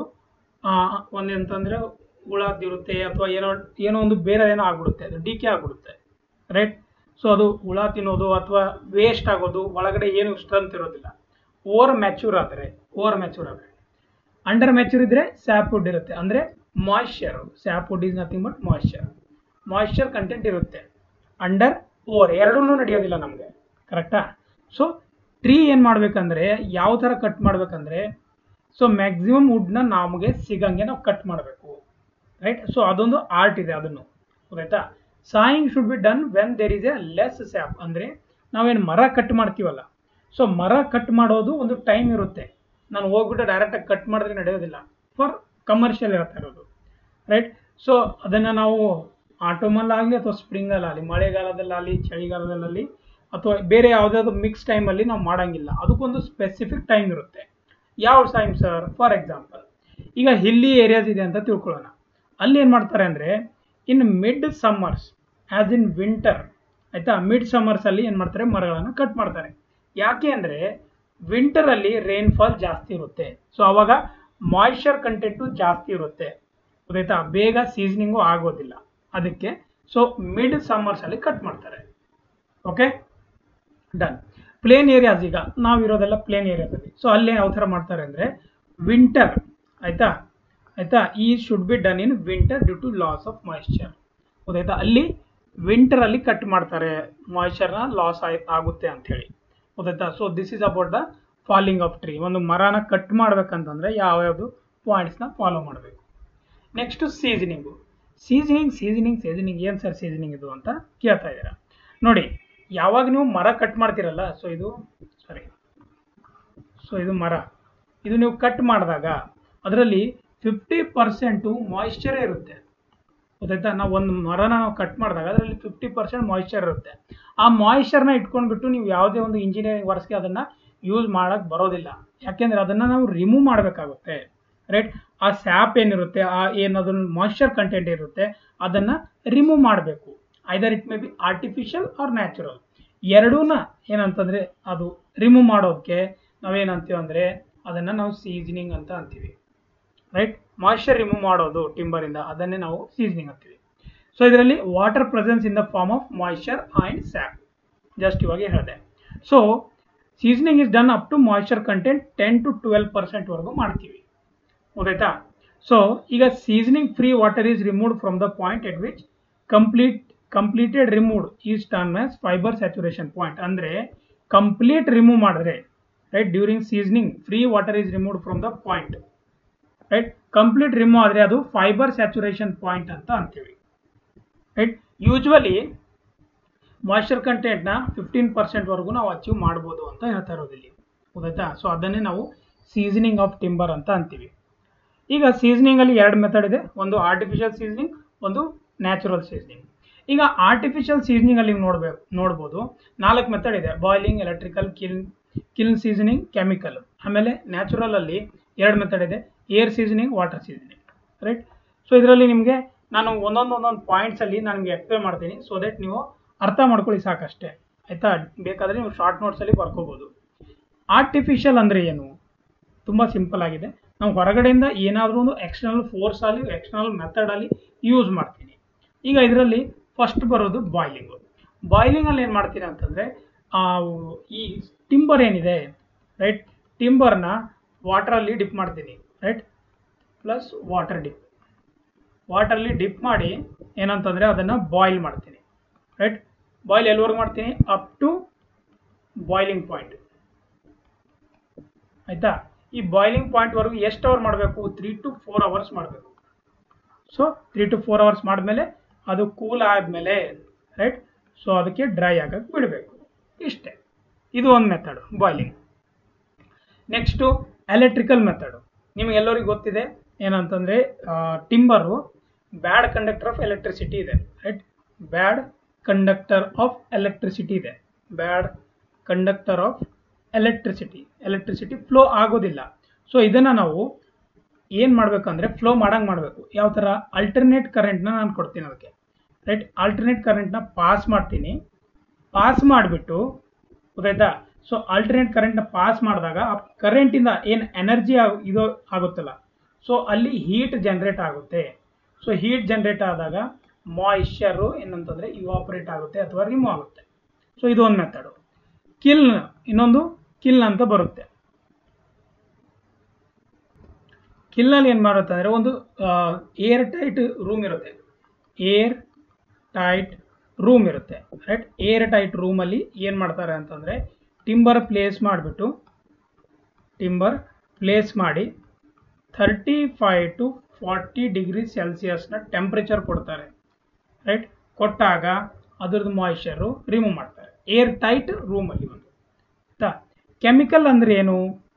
ಒಂದಂತಂದರೆ ಹುಳದಿರುತ್ತೆ ಅಥವಾ ಏನೋ ಏನೋ ಒಂದು ಬೇರೆ ಏನೋ ಆಗ್ಬಿಡುತ್ತೆ ಅದು ಡಿ ಕೆ ಆಗ್ಬಿಡುತ್ತೆ ರೈಟ್ ಸೊ ಅದು ಹುಳ ತಿನ್ನೋದು ಅಥವಾ ವೇಸ್ಟ್ ಆಗೋದು ಒಳಗಡೆ ಏನು ಸ್ಟ್ರೆಂತ್ ಇರೋದಿಲ್ಲ ಓವರ್ ಮ್ಯಾಚ್ಯೂರ್ ಆದರೆ ಓವರ್ ಮ್ಯಾಚ್ಯೂರ್ ಆದರೆ ಅಂಡರ್ ಮ್ಯಾಚ್ಯೂರ್ ಇದ್ದರೆ ಸ್ಯಾಪ್ ವುಡ್ ಇರುತ್ತೆ ಅಂದರೆ moisture sapwood is nothing but moisture moisture content ಇರುತ್ತೆ ಅಂಡರ್ ಓವರ್ ಎರಡೂ ನಡೆಯೋದಿಲ್ಲ ನಮಗೆ ಕರೆಕ್ಟಾ ಸೊ ಟ್ರೀ ಏನು ಮಾಡಬೇಕಂದ್ರೆ ಯಾವ ಥರ ಕಟ್ ಮಾಡಬೇಕಂದ್ರೆ ಸೊ ಮ್ಯಾಕ್ಸಿಮಮ್ ವುಡ್ನ ನಮಗೆ ಸಿಗಂಗೆ ನಾವು ಕಟ್ ಮಾಡಬೇಕು ರೈಟ್ ಸೊ ಅದೊಂದು ಆರ್ಟ್ ಇದೆ ಅದನ್ನು ಗೊತ್ತಾಯ್ತಾ sawing should be done when there is a less sap ಅಂದರೆ ನಾವೇನು ಮರ ಕಟ್ ಮಾಡ್ತೀವಲ್ಲ ಸೊ ಮರ ಕಟ್ ಮಾಡೋದು ಒಂದು ಟೈಮ್ ಇರುತ್ತೆ ನಾನು ಹೋಗ್ಬಿಟ್ಟು ಡೈರೆಕ್ಟಾಗಿ ಕಟ್ ಮಾಡಿದ್ರೆ ನಡೆಯೋದಿಲ್ಲ ಫಾರ್ ಕಮರ್ಷಿಯಲ್ ಇರ್ತಾ ಇರೋದು ರೈಟ್ ಸೊ ಅದನ್ನು ನಾವು ಆಟೋಮಲ್ಲಾಗಲಿ ಅಥವಾ ಸ್ಪ್ರಿಂಗಲ್ಲಾಗಲಿ ಮಳೆಗಾಲದಲ್ಲಾಗಲಿ ಚಳಿಗಾಲದಲ್ಲಾಗಲಿ ಅಥವಾ ಬೇರೆ ಯಾವುದಾದ್ರು ಮಿಕ್ಸ್ ಟೈಮಲ್ಲಿ ನಾವು ಮಾಡೋಂಗಿಲ್ಲ ಅದಕ್ಕೊಂದು ಸ್ಪೆಸಿಫಿಕ್ ಟೈಮ್ ಇರುತ್ತೆ ಯಾವ ಟೈಮ್ ಸರ್ ಫಾರ್ ಎಕ್ಸಾಂಪಲ್ ಈಗ ಹಿಲ್ಲಿ ಏರಿಯಾಸ್ ಇದೆ ಅಂತ ತಿಳ್ಕೊಳ್ಳೋಣ ಅಲ್ಲಿ ಏನು ಮಾಡ್ತಾರೆ ಅಂದರೆ in mid summers as in winter ಆಯಿತಾ ಮಿಡ್ ಸಮ್ಮರ್ಸಲ್ಲಿ ಏನು ಮಾಡ್ತಾರೆ ಮರಗಳನ್ನು ಕಟ್ ಮಾಡ್ತಾರೆ ಯಾಕೆ ಅಂದರೆ ವಿಂಟರಲ್ಲಿ ರೈನ್ಫಾಲ್ ಜಾಸ್ತಿ ಇರುತ್ತೆ ಸೊ ಅವಾಗ ಮಾಯ್ಶ್ಚರ್ ಕಂಟೆಂಟು ಜಾಸ್ತಿ ಇರುತ್ತೆ ಗೊತ್ತಾಯ್ತಾ ಬೇಗ ಸೀಸನಿಂಗು ಆಗೋದಿಲ್ಲ ಅದಕ್ಕೆ ಸೊ ಮಿಡ್ ಸಮ್ಮರ್ಸಲ್ಲಿ ಕಟ್ ಮಾಡ್ತಾರೆ ಓಕೆ ಡನ್ ಪ್ಲೇನ್ ಏರಿಯಾಸ್ ಈಗ ನಾವಿರೋದೆಲ್ಲ ಪ್ಲೇನ್ ಏರಿಯಾದಲ್ಲಿ ಸೊ ಅಲ್ಲಿ ಯಾವ ಥರ ಮಾಡ್ತಾರೆ ಅಂದರೆ ವಿಂಟರ್ ಆಯಿತಾ ಆಯಿತಾ ಈ should be done in winter due to loss of moisture ಗೊತ್ತಾಯ್ತಾ ಅಲ್ಲಿ ವಿಂಟರಲ್ಲಿ ಕಟ್ ಮಾಡ್ತಾರೆ ಮಾಯಿಶ್ಚರ್ನ ಲಾಸ್ ಆಗುತ್ತೆ ಅಂಥೇಳಿ ಗೊತ್ತಾಯ್ತಾ so this is about the falling of tree ಒಂದು ಮರನ ಕಟ್ ಮಾಡ್ಬೇಕಂತಂದರೆ ಯಾವ್ಯಾವುದು ಪಾಯಿಂಟ್ಸ್ನ ಫಾಲೋ ಮಾಡಬೇಕು next seasoning seasoning seasoning seasoning ಏನು ಸರ್ ಸೀಸನಿಂಗ್ ಇದು ಅಂತ ಕೇಳ್ತಾ ಇದ್ದೀರಾ ನೋಡಿ ಯಾವಾಗ ನೀವು ಮರ ಕಟ್ ಮಾಡ್ತೀರಲ್ಲ ಸೊ ಇದು ಸಾರಿ ಸೊ ಇದು ಮರ ಇದು ನೀವು ಕಟ್ ಮಾಡಿದಾಗ ಅದರಲ್ಲಿ ಫಿಫ್ಟಿ ಪರ್ಸೆಂಟು ಮಾಯಿಶ್ಚರೇ ಇರುತ್ತೆ ಗೊತ್ತಾಯ್ತಾ ನಾವು ಒಂದು ಮರನ ನಾವು ಕಟ್ ಮಾಡಿದಾಗ ಅದರಲ್ಲಿ ಫಿಫ್ಟಿ ಪರ್ಸೆಂಟ್ ಮಾಯಿಶ್ಚರ್ ಇರುತ್ತೆ ಆ ಮಾಯಿಶ್ಚರ್ನ ಇಟ್ಕೊಂಡ್ಬಿಟ್ಟು ನೀವು ಯಾವುದೇ ಒಂದು ಇಂಜಿನಿಯರಿಂಗ್ ವರ್ಕ್ಸ್ಗೆ ಅದನ್ನು ಯೂಸ್ ಮಾಡೋಕ್ಕೆ ಬರೋದಿಲ್ಲ ಯಾಕೆಂದರೆ ಅದನ್ನು ನಾವು ರಿಮೂವ್ ಮಾಡಬೇಕಾಗುತ್ತೆ ರೈಟ್ ಆ ಸ್ಯಾಪ್ ಏನಿರುತ್ತೆ ಆ ಏನು ಅದನ್ನು ಮಾಯಿಶ್ಚರ್ ಕಂಟೆಂಟ್ ಇರುತ್ತೆ ಅದನ್ನು ರಿಮೂವ್ ಮಾಡಬೇಕು either it may be artificial or natural ಎರಡೂನ ಏನಂತಂದರೆ ಅದು ರಿಮೂವ್ ಮಾಡೋದಕ್ಕೆ ನಾವೇನಂತೀವಿ ಅಂದರೆ ಅದನ್ನು ನಾವು ಸೀಸನಿಂಗ್ ಅಂತ ಅಂತೀವಿ ರೈಟ್ ಮಾಯ್ಶ್ಚರ್ ರಿಮೂವ್ ಮಾಡೋದು ಟಿಂಬರಿಂದ ಅದನ್ನೇ ನಾವು ಸೀಸನಿಂಗ್ ಅಂತೀವಿ ಸೊ ಇದರಲ್ಲಿ water presence in the form of moisture and sap just ಇವಾಗ ಹೇಳಿದೆ so seasoning is done up to moisture content ten to twelve ಪರ್ಸೆಂಟ್ವರೆಗೂ ಮಾಡ್ತೀವಿ ಗೊತ್ತಾಯ್ತಾ ಸೊ ಈಗ seasoning free water is removed from the point at which complete completed removed is turn as fibre saturation point ಅಂದರೆ complete remove ಮಾಡಿದ್ರೆ right during seasoning free water is removed from the point right complete remove ಆದರೆ ಅದು fibre saturation point ಅಂತ ಅಂತೀವಿ right usually moisture ಕಂಟೆಂಟ್ನ fifteen ಪರ್ಸೆಂಟ್ವರೆಗೂ ನಾವು achieve ಮಾಡ್ಬೋದು ಅಂತ ಹೇಳ್ತಾ ಇರೋದಿಲ್ಲಿ ಗೊತ್ತಾಯ್ತಾ ಸೊ ಅದನ್ನೇ ನಾವು ಸೀಸನಿಂಗ್ ಆಫ್ ಟಿಂಬರ್ ಅಂತ ಅಂತೀವಿ ಈಗ ಸೀಸನಿಂಗಲ್ಲಿ ಎರಡು ಮೆಥಡ್ ಇದೆ ಒಂದು ಆರ್ಟಿಫಿಷಿಯಲ್ ಸೀಸನಿಂಗ್ ಒಂದು ನ್ಯಾಚುರಲ್ ಸೀಸನಿಂಗ್ ಈಗ ಆರ್ಟಿಫಿಷಿಯಲ್ ಸೀಸನಿಂಗಲ್ಲಿ ನೋಡ್ಬೇಕು ನೋಡ್ಬೋದು ನಾಲ್ಕು ಮೆಥಡ್ ಇದೆ boiling electrical kiln kiln seasoning chemical ಆಮೇಲೆ ನ್ಯಾಚುರಲಲ್ಲಿ ಎರಡು ಮೆಥಡ್ ಇದೆ air seasoning water seasoning right so ಇದರಲ್ಲಿ ನಿಮಗೆ ನಾನು ಒಂದೊಂದು ಒಂದೊಂದು ಪಾಯಿಂಟ್ಸಲ್ಲಿ ನಾನು ನಿಮಗೆ ಎಕ್ಸ್ಪ್ಲೇನ್ ಮಾಡ್ತೀನಿ ಸೊ ದಟ್ ನೀವು ಅರ್ಥ ಮಾಡ್ಕೊಳ್ಳಿ ಸಾಕಷ್ಟೇ ಆಯಿತಾ ಬೇಕಾದರೆ ನೀವು ಶಾರ್ಟ್ ನೋಟ್ಸಲ್ಲಿ ಬರ್ಕೋಬೋದು ಆರ್ಟಿಫಿಷಿಯಲ್ ಅಂದರೆ ಏನು ತುಂಬ ಸಿಂಪಲ್ ಆಗಿದೆ ನಾವು ಹೊರಗಡೆಯಿಂದ ಏನಾದರೂ ಒಂದು ಎಕ್ಸ್ಟರ್ನಲ್ ಫೋರ್ಸ್ ಆಗಲಿ ಎಕ್ಸ್ಟರ್ನಲ್ ಮೆಥಡಲ್ಲಿ ಯೂಸ್ ಮಾಡ್ತೀನಿ ಈಗ ಇದರಲ್ಲಿ ಫಸ್ಟ್ ಬರೋದು ಬಾಯ್ಲಿಂಗು ಬಾಯ್ಲಿಂಗಲ್ಲಿ ಏನು ಮಾಡ್ತೀನಿ ಅಂತಂದರೆ ಈ ಟಿಂಬರ್ ಏನಿದೆ ರೈಟ್ ಟಿಂಬರ್ನ ವಾಟ್ರಲ್ಲಿ ಡಿಪ್ ಮಾಡ್ತೀನಿ ರೈಟ್ ಪ್ಲಸ್ ವಾಟರ್ ಡಿಪ್ ವಾಟರಲ್ಲಿ ಡಿಪ್ ಮಾಡಿ ಏನಂತಂದರೆ ಅದನ್ನು ಬಾಯ್ಲ್ ಮಾಡ್ತೀನಿ ರೈಟ್ ಬಾಯ್ಲ್ ಎಲ್ಲಿವರೆಗೂ ಮಾಡ್ತೀನಿ ಅಪ್ ಟು ಬಾಯ್ಲಿಂಗ್ ಪಾಯಿಂಟ್ ಆಯಿತಾ ಈ ಬಾಯ್ಲಿಂಗ್ ಪಾಯಿಂಟ್ವರೆಗೂ ಎಷ್ಟು ಅವರ್ ಮಾಡಬೇಕು ತ್ರೀ ಟು ಫೋರ್ ಅವರ್ಸ್ ಮಾಡಬೇಕು so three to four hours ಮಾಡಿದ್ಮೇಲೆ ಅದು ಕೂಲ್ ಆದಮೇಲೆ ರೈಟ್ ಸೊ ಅದಕ್ಕೆ ಡ್ರೈ ಆಗಕ್ಕೆ ಬಿಡಬೇಕು ಇಷ್ಟೇ ಇದು ಒಂದು method boiling next electrical method ನಿಮಗೆಲ್ಲರಿಗೂ ಗೊತ್ತಿದೆ ಏನಂತಂದರೆ timber bad conductor of electricity ಇದೆ right bad conductor of electricity ಇದೆ bad conductor of electricity electricity flow ಆಗೋದಿಲ್ಲ ಸೊ ಇದನ್ನು ನಾವು ಏನು ಮಾಡಬೇಕಂದ್ರೆ ಫ್ಲೋ ಮಾಡಂಗೆ ಮಾಡಬೇಕು ಯಾವ ಥರ ಅಲ್ಟರ್ನೇಟ್ ಕರೆಂಟ್ನ ನಾನು ಕೊಡ್ತೀನಿ ಅದಕ್ಕೆ ರೈಟ್ ಆಲ್ಟರ್ನೇಟ್ ಕರೆಂಟ್ನ ಪಾಸ್ ಮಾಡ್ತೀನಿ ಪಾಸ್ ಮಾಡಿಬಿಟ್ಟು ಗೊತ್ತಾಯ್ತಾ ಸೊ ಆಲ್ಟರ್ನೇಟ್ ಕರೆಂಟ್ನ ಪಾಸ್ ಮಾಡಿದಾಗ ಆ ಕರೆಂಟಿಂದ ಏನು ಎನರ್ಜಿ ಇದು ಆಗುತ್ತಲ್ಲ ಸೊ ಅಲ್ಲಿ ಹೀಟ್ ಜನ್ರೇಟ್ ಆಗುತ್ತೆ ಸೊ ಹೀಟ್ ಜನ್ರೇಟ್ ಆದಾಗ ಮಾಯಿಶ್ಚರು ಏನಂತಂದರೆ ಇವಾಪರೇಟ್ ಆಗುತ್ತೆ ಅಥವಾ ರಿಮೂವ್ ಆಗುತ್ತೆ ಸೊ ಇದು ಒಂದು ಮೆಥಡು ಕಿಲ್ ಇನ್ನೊಂದು ಕಿಲ್ ಅಂತ ಬರುತ್ತೆ ಕಿಲ್ನಲ್ಲಿ ಏನು ಮಾಡುತ್ತೆ ಅಂದರೆ ಒಂದು ಏರ್ ಟೈಟ್ ರೂಮ್ ಇರುತ್ತೆ air tight room right air tight tight ರೂಮಲ್ಲಿ ಏನು ಮಾಡ್ತಾರೆ ಅಂತಂದರೆ ಟಿಂಬರ್ ಪ್ಲೇಸ್ ಮಾಡಿಬಿಟ್ಟು ಟಿಂಬರ್ ಪ್ಲೇಸ್ ಮಾಡಿ thirty five to forty degree ಸೆಲ್ಸಿಯಸ್ನ ಟೆಂಪ್ರೇಚರ್ ಕೊಡ್ತಾರೆ ರೈಟ್ ಕೊಟ್ಟಾಗ ಅದ್ರದ್ದು ಮಾಯಿಶ್ಚರು ರಿಮೂವ್ ಮಾಡ್ತಾರೆ ಏರ್ ಟೈಟ್ ರೂಮಲ್ಲಿ ಒಂದು ಆಯ್ತಾ ಕೆಮಿಕಲ್ ಅಂದರೆ ಏನು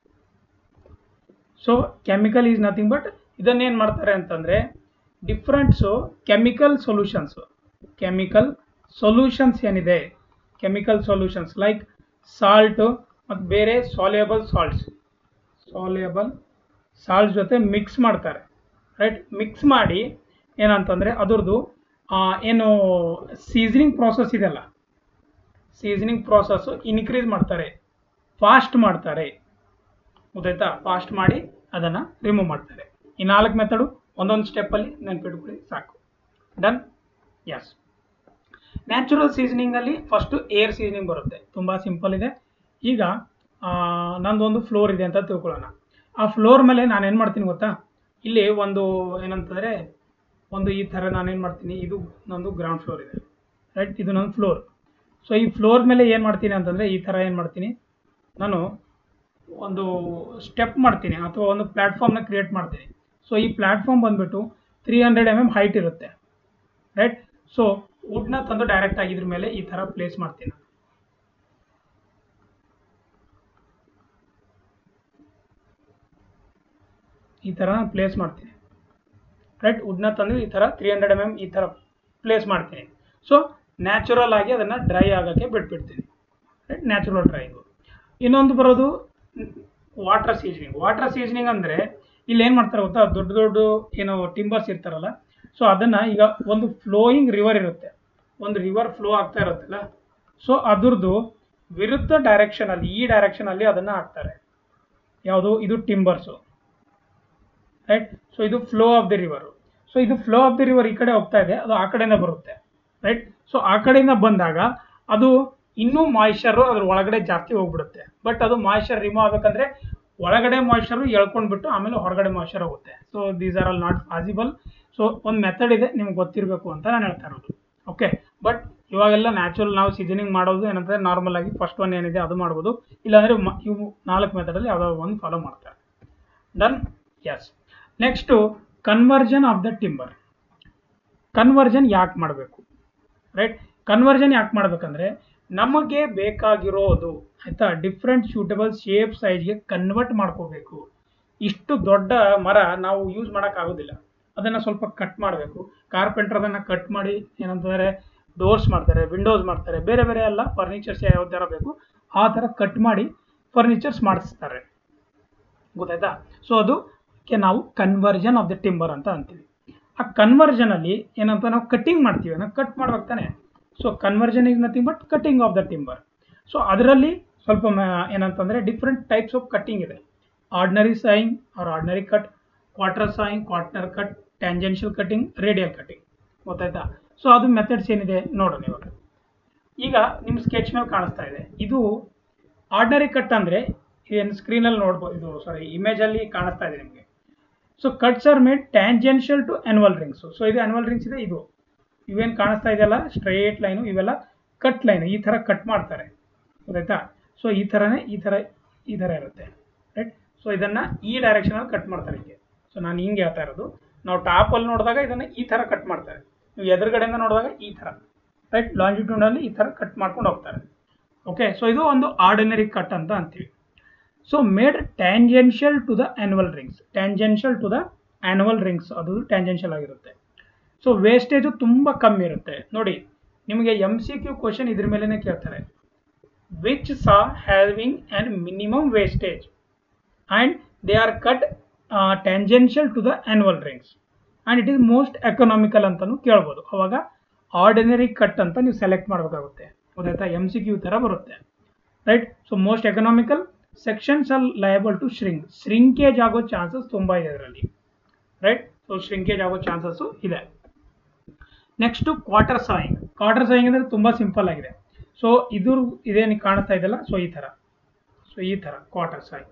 so chemical is nothing but ಇದನ್ನೇನು ಮಾಡ್ತಾರೆ ಅಂತಂದರೆ differents chemical solutions chemical solutions ಏನಿದೆ ಕೆಮಿಕಲ್ ಸೊಲ್ಯೂಷನ್ಸ್ ಲೈಕ್ ಸಾಲ್ಟು ಮತ್ತು ಬೇರೆ ಸಾಲ್ಯಬಲ್ ಸಾಲ್ಟ್ಸ್ ಸಾಲ್ಯಬಲ್ ಸಾಲ್ಟ್ ಜೊತೆ ಮಿಕ್ಸ್ ಮಾಡ್ತಾರೆ ರೈಟ್ ಮಿಕ್ಸ್ ಮಾಡಿ ಏನಂತಂದರೆ ಅದ್ರದ್ದು ಏನು ಸೀಸನಿಂಗ್ ಪ್ರಾಸೆಸ್ ಇದೆಯಲ್ಲ ಸೀಸನಿಂಗ್ ಪ್ರಾಸೆಸ್ಸು ಇನ್ಕ್ರೀಸ್ ಮಾಡ್ತಾರೆ ಫಾಸ್ಟ್ ಮಾಡ್ತಾರೆ ಗೊತ್ತಾಯ್ತಾ ಫಾಸ್ಟ್ ಮಾಡಿ ಅದನ್ನು ರಿಮೂವ್ ಮಾಡ್ತಾರೆ ಈ ನಾಲ್ಕು ಮೆಥಡು ಒಂದೊಂದು ಸ್ಟೆಪ್ಪಲ್ಲಿ ನೆನ್ಪಿಟ್ಕೊಳ್ಳಿ ಸಾಕು ಡನ್ ಎಸ್ ನ್ಯಾಚುರಲ್ ಸೀಸನಿಂಗಲ್ಲಿ ಫಸ್ಟು ಏರ್ ಸೀಸನಿಂಗ್ ಬರುತ್ತೆ ತುಂಬ ಸಿಂಪಲ್ ಇದೆ ಈಗ ನಂದೊಂದು ಫ್ಲೋರ್ ಇದೆ ಅಂತ ತಿಳ್ಕೊಳ್ಳೋಣ ಆ ಫ್ಲೋರ್ ಮೇಲೆ ನಾನು ಏನು ಮಾಡ್ತೀನಿ ಗೊತ್ತಾ ಇಲ್ಲಿ ಒಂದು ಏನಂತಂದರೆ ಒಂದು ಈ ಥರ ನಾನೇನು ಮಾಡ್ತೀನಿ ಇದು ನಂದು ಗ್ರೌಂಡ್ ಫ್ಲೋರ್ ಇದೆ ರೈಟ್ ಇದು ನನ್ನ ಫ್ಲೋರ್ ಸೊ ಈ ಫ್ಲೋರ್ ಮೇಲೆ ಏನು ಮಾಡ್ತೀನಿ ಅಂತಂದರೆ ಈ ಥರ ಏನು ಮಾಡ್ತೀನಿ ನಾನು ಒಂದು ಸ್ಟೆಪ್ ಮಾಡ್ತೀನಿ ಅಥವಾ ಒಂದು ಪ್ಲ್ಯಾಟ್ಫಾರ್ಮ್ನ ಕ್ರಿಯೇಟ್ ಮಾಡ್ತೀನಿ ಸೊ ಈ ಪ್ಲ್ಯಾಟ್ಫಾರ್ಮ್ ಬಂದುಬಿಟ್ಟು three hundred M M height ಇರುತ್ತೆ ರೈಟ್ ಸೊ ವುಡ್ನ ತಂದು ಡೈರೆಕ್ಟ್ ಆಗಿ ಇದ್ರ ಮೇಲೆ ಈ ಥರ ಪ್ಲೇಸ್ ಮಾಡ್ತೀನಿ ಈ ಥರ ಪ್ಲೇಸ್ ಮಾಡ್ತೀನಿ ರೈಟ್ ವುಡ್ನ ತಂದು ಈ ಥರ ತ್ರೀ ಹಂಡ್ರೆಡ್ ಎಮ್ ಎಮ್ ಈ ಥರ ಪ್ಲೇಸ್ ಮಾಡ್ತೀನಿ ಸೊ ನ್ಯಾಚುರಲ್ ಆಗಿ ಅದನ್ನು ಡ್ರೈ ಆಗೋಕ್ಕೆ ಬಿಟ್ಬಿಡ್ತೀನಿ ರೈಟ್ ನ್ಯಾಚುರಲ್ ಡ್ರೈಯಿಂಗು ಇನ್ನೊಂದು ಬರೋದು ವಾಟರ್ ಸೀಸನಿಂಗ್ ವಾಟರ್ ಸೀಸನಿಂಗ್ ಅಂದರೆ ಇಲ್ಲಿ ಏನು ಮಾಡ್ತಾರೆ ಗೊತ್ತಾ ದೊಡ್ಡ ದೊಡ್ಡ ಏನು ಟಿಂಬರ್ಸ್ ಇರ್ತಾರಲ್ಲ ಸೊ ಅದನ್ನು ಈಗ ಒಂದು ಫ್ಲೋಯಿಂಗ್ ರಿವರ್ ಇರುತ್ತೆ ಒಂದು ರಿವರ್ ಫ್ಲೋ ಆಗ್ತಾ ಇರುತ್ತಲ್ಲ ಸೊ ಅದ್ರದ್ದು ವಿರುದ್ಧ ಡೈರೆಕ್ಷನಲ್ಲಿ ಈ ಡೈರೆಕ್ಷನಲ್ಲಿ ಅದನ್ನು ಹಾಕ್ತಾರೆ ಯಾವುದು ಇದು ಟಿಂಬರ್ಸು ರೈಟ್ ಸೊ ಇದು flow of the river so ಇದು ಫ್ಲೋ ಆಫ್ ದಿ ರಿವರ್ ಈ ಕಡೆ ಹೋಗ್ತಾ ಇದೆ ಅದು ಆ ಕಡೆಯಿಂದ ಬರುತ್ತೆ ರೈಟ್ ಸೊ ಆ ಕಡೆಯಿಂದ ಬಂದಾಗ ಅದು ಇನ್ನೂ ಮಾಯಿಶ್ಚರು ಅದ್ರ ಒಳಗಡೆ ಜಾಸ್ತಿ ಹೋಗ್ಬಿಡುತ್ತೆ ಬಟ್ ಅದು ಮಾಯಿಶ್ಚರ್ ರಿಮೂವ್ ಆಗಬೇಕಂದ್ರೆ ಒಳಗಡೆ ಮಾಯಿಶ್ಚರು ಎಳ್ಕೊಂಡ್ಬಿಟ್ಟು ಆಮೇಲೆ ಹೊರಗಡೆ ಮಾಯಿಶ್ಚರ್ ಹೋಗುತ್ತೆ so these are all not possible so ಒಂದು ಮೆಥಡ್ ಇದೆ ನಿಮ್ಗೆ ಗೊತ್ತಿರಬೇಕು ಅಂತ ನಾನು ಹೇಳ್ತಾ ಇರೋದು ಓಕೆ ಬಟ್ ಇವಾಗೆಲ್ಲ ನ್ಯಾಚುರಲ್ ನಾವು ಸೀಸನಿಂಗ್ ಮಾಡೋದು ಏನಂತಂದ್ರೆ ನಾರ್ಮಲ್ ಆಗಿ ಫಸ್ಟ್ ಒನ್ ಏನಿದೆ ಅದು ಮಾಡ್ಬೋದು ಇಲ್ಲಾಂದರೆ ಮ- ಇವು ನಾಲ್ಕು ಮೆಥಡಲ್ಲಿ ಯಾವುದಾದ್ರು ಒಂದು ಫಾಲೋ ಮಾಡ್ತಾರೆ done yes next conversion of the timber conversion ಯಾಕೆ ಮಾಡಬೇಕು ರೈಟ್ ಕನ್ವರ್ಜನ್ ಯಾಕೆ ಮಾಡಬೇಕಂದ್ರೆ ನಮಗೆ ಬೇಕಾಗಿರೋದು ಆಯಿತಾ ಡಿಫ್ರೆಂಟ್ ಸೂಟಬಲ್ ಶೇಪ್ ಸೈಜ್ಗೆ ಕನ್ವರ್ಟ್ ಮಾಡ್ಕೋಬೇಕು ಇಷ್ಟು ದೊಡ್ಡ ಮರ ನಾವು ಯೂಸ್ ಮಾಡೋಕ್ಕಾಗೋದಿಲ್ಲ ಅದನ್ನು ಸ್ವಲ್ಪ ಕಟ್ ಮಾಡಬೇಕು ಕಾರ್ಪೆಂಟರ್ ಅದನ್ನು ಕಟ್ ಮಾಡಿ ಏನಂತಂದರೆ ಡೋರ್ಸ್ ಮಾಡ್ತಾರೆ ವಿಂಡೋಸ್ ಮಾಡ್ತಾರೆ ಬೇರೆ ಬೇರೆ ಎಲ್ಲ ಫರ್ನಿಚರ್ಸ್ ಯಾವ ಥರ ಬೇಕು ಆ ಥರ ಕಟ್ ಮಾಡಿ ಫರ್ನಿಚರ್ಸ್ ಮಾಡಿಸ್ತಾರೆ ಗೊತ್ತಾಯ್ತಾ ಸೊ ಅದಕ್ಕೆ ನಾವು ಕನ್ವರ್ಜನ್ ಆಫ್ ದ ಟಿಂಬರ್ ಅಂತ ಅಂತೀವಿ ಆ ಕನ್ವರ್ಜನಲ್ಲಿ ಏನಂತ ನಾವು ಕಟ್ಟಿಂಗ್ ಮಾಡ್ತೀವಿ ನಾವು ಕಟ್ ಮಾಡ್ಬೇಕು ತಾನೆ so conversion is nothing but cutting of the timber so ಅದರಲ್ಲಿ ಸ್ವಲ್ಪ ಮ- ಏನಂತಂದರೆ ಡಿಫ್ರೆಂಟ್ ಟೈಪ್ಸ್ ಆಫ್ ಕಟ್ಟಿಂಗ್ ಇದೆ ordinary sawing or ordinary cut quarter sawing quarter cut tangential cutting radial cutting ಗೊತ್ತಾಯ್ತಾ ಸೊ ಅದು ಮೆಥಡ್ಸ್ ಏನಿದೆ ನೋಡೋಣ ಇವಾಗ ಈಗ ನಿಮ್ಮ ಸ್ಕೆಚ್ ಮೇಲೆ ಕಾಣಿಸ್ತಾ ಇದೆ ಇದು ಆರ್ಡಿನರಿ ಕಟ್ ಅಂದರೆ ಏನು ಸ್ಕ್ರೀನಲ್ಲಿ ನೋಡ್ಬೋದು ಇದು ಸಾರಿ ಇಮೇಜಲ್ಲಿ ಕಾಣಿಸ್ತಾ ಇದೆ ನಿಮಗೆ so cuts are made tangential to annual rings so ಇದು ಆ್ಯನ್ವಲ್ ರಿಂಗ್ಸ್ ಇದೆ ಇದು ಇವೇನು ಕಾಣಿಸ್ತಾ ಇದೆಯಲ್ಲ ಸ್ಟ್ರೈಟ್ ಲೈನು ಇವೆಲ್ಲ ಕಟ್ ಲೈನ್ ಈ ಥರ ಕಟ್ ಮಾಡ್ತಾರೆ ಗೊತ್ತಾಯ್ತಾ ಸೊ ಈ ಥರನೇ ಈ ಥರ ಈ ಥರ ಇರುತ್ತೆ ರೈಟ್ ಸೊ ಇದನ್ನು ಈ ಡೈರೆಕ್ಷನಲ್ಲಿ ಕಟ್ ಮಾಡ್ತಾರೆ ಹೀಗೆ ಸೊ ನಾನು ಹಿಂಗೆ ಹೇಳ್ತಾ ಇರೋದು ನಾವು ಟಾಪಲ್ಲಿ ನೋಡಿದಾಗ ಇದನ್ನು ಈ ಥರ ಕಟ್ ಮಾಡ್ತಾರೆ ನೀವು ಎದುರುಗಡೆಯಿಂದ ನೋಡಿದಾಗ ಈ ಥರ ರೈಟ್ ಲಾಂಜಿಟ್ಯೂಡಲ್ಲಿ ಈ ಥರ ಕಟ್ ಮಾಡ್ಕೊಂಡು ಹೋಗ್ತಾರೆ ಓಕೆ ಸೊ ಇದು ಒಂದು ಆರ್ಡಿನರಿ ಕಟ್ ಅಂತ ಅಂತೀವಿ so made tangential to the annual rings tangential to the annual rings ಅದು ಟ್ಯಾಂಜೆನ್ಷಿಯಲ್ ಆಗಿರುತ್ತೆ ಸೊ ವೇಸ್ಟೇಜು ತುಂಬ ಕಮ್ಮಿ ಇರುತ್ತೆ ನೋಡಿ ನಿಮಗೆ ಎಮ್ ಸಿ ಕ್ಯೂ ಕ್ವಶನ್ ಇದ್ರ ಮೇಲೇ ಕೇಳ್ತಾರೆ which saw having an minimum wastage and they are cut tangential to the annual rings and it is most economical ಅಂತಲೂ ಕೇಳ್ಬೋದು ಅವಾಗ ಆರ್ಡಿನರಿ ಕಟ್ ಅಂತ ನೀವು ಸೆಲೆಕ್ಟ್ ಮಾಡಬೇಕಾಗುತ್ತೆ ಗೊತ್ತಾಯ್ತಾ ಎಮ್ ಸಿ ಕ್ಯೂ ಥರ ಬರುತ್ತೆ right so most economical sections are liable to shrink shrinkage ಆಗೋ ಚಾನ್ಸಸ್ ತುಂಬ ಇದೆ ಅದರಲ್ಲಿ ರೈಟ್ ಸೊ ಶ್ರಿಂಕೇಜ್ ಆಗೋ ಚಾನ್ಸಸ್ಸು ಇದೆ next quarter sawing quarter sawing ಅಂದರೆ ತುಂಬ ಸಿಂಪಲ್ ಆಗಿದೆ ಸೊ ಇದು ಇದೇನು ಕಾಣಿಸ್ತಾ ಇದೆಯಲ್ಲ ಸೊ ಈ ಥರ ಸೊ ಈ ಥರ ಕ್ವಾರ್ಟರ್ ಸಾಯಿಂಗ್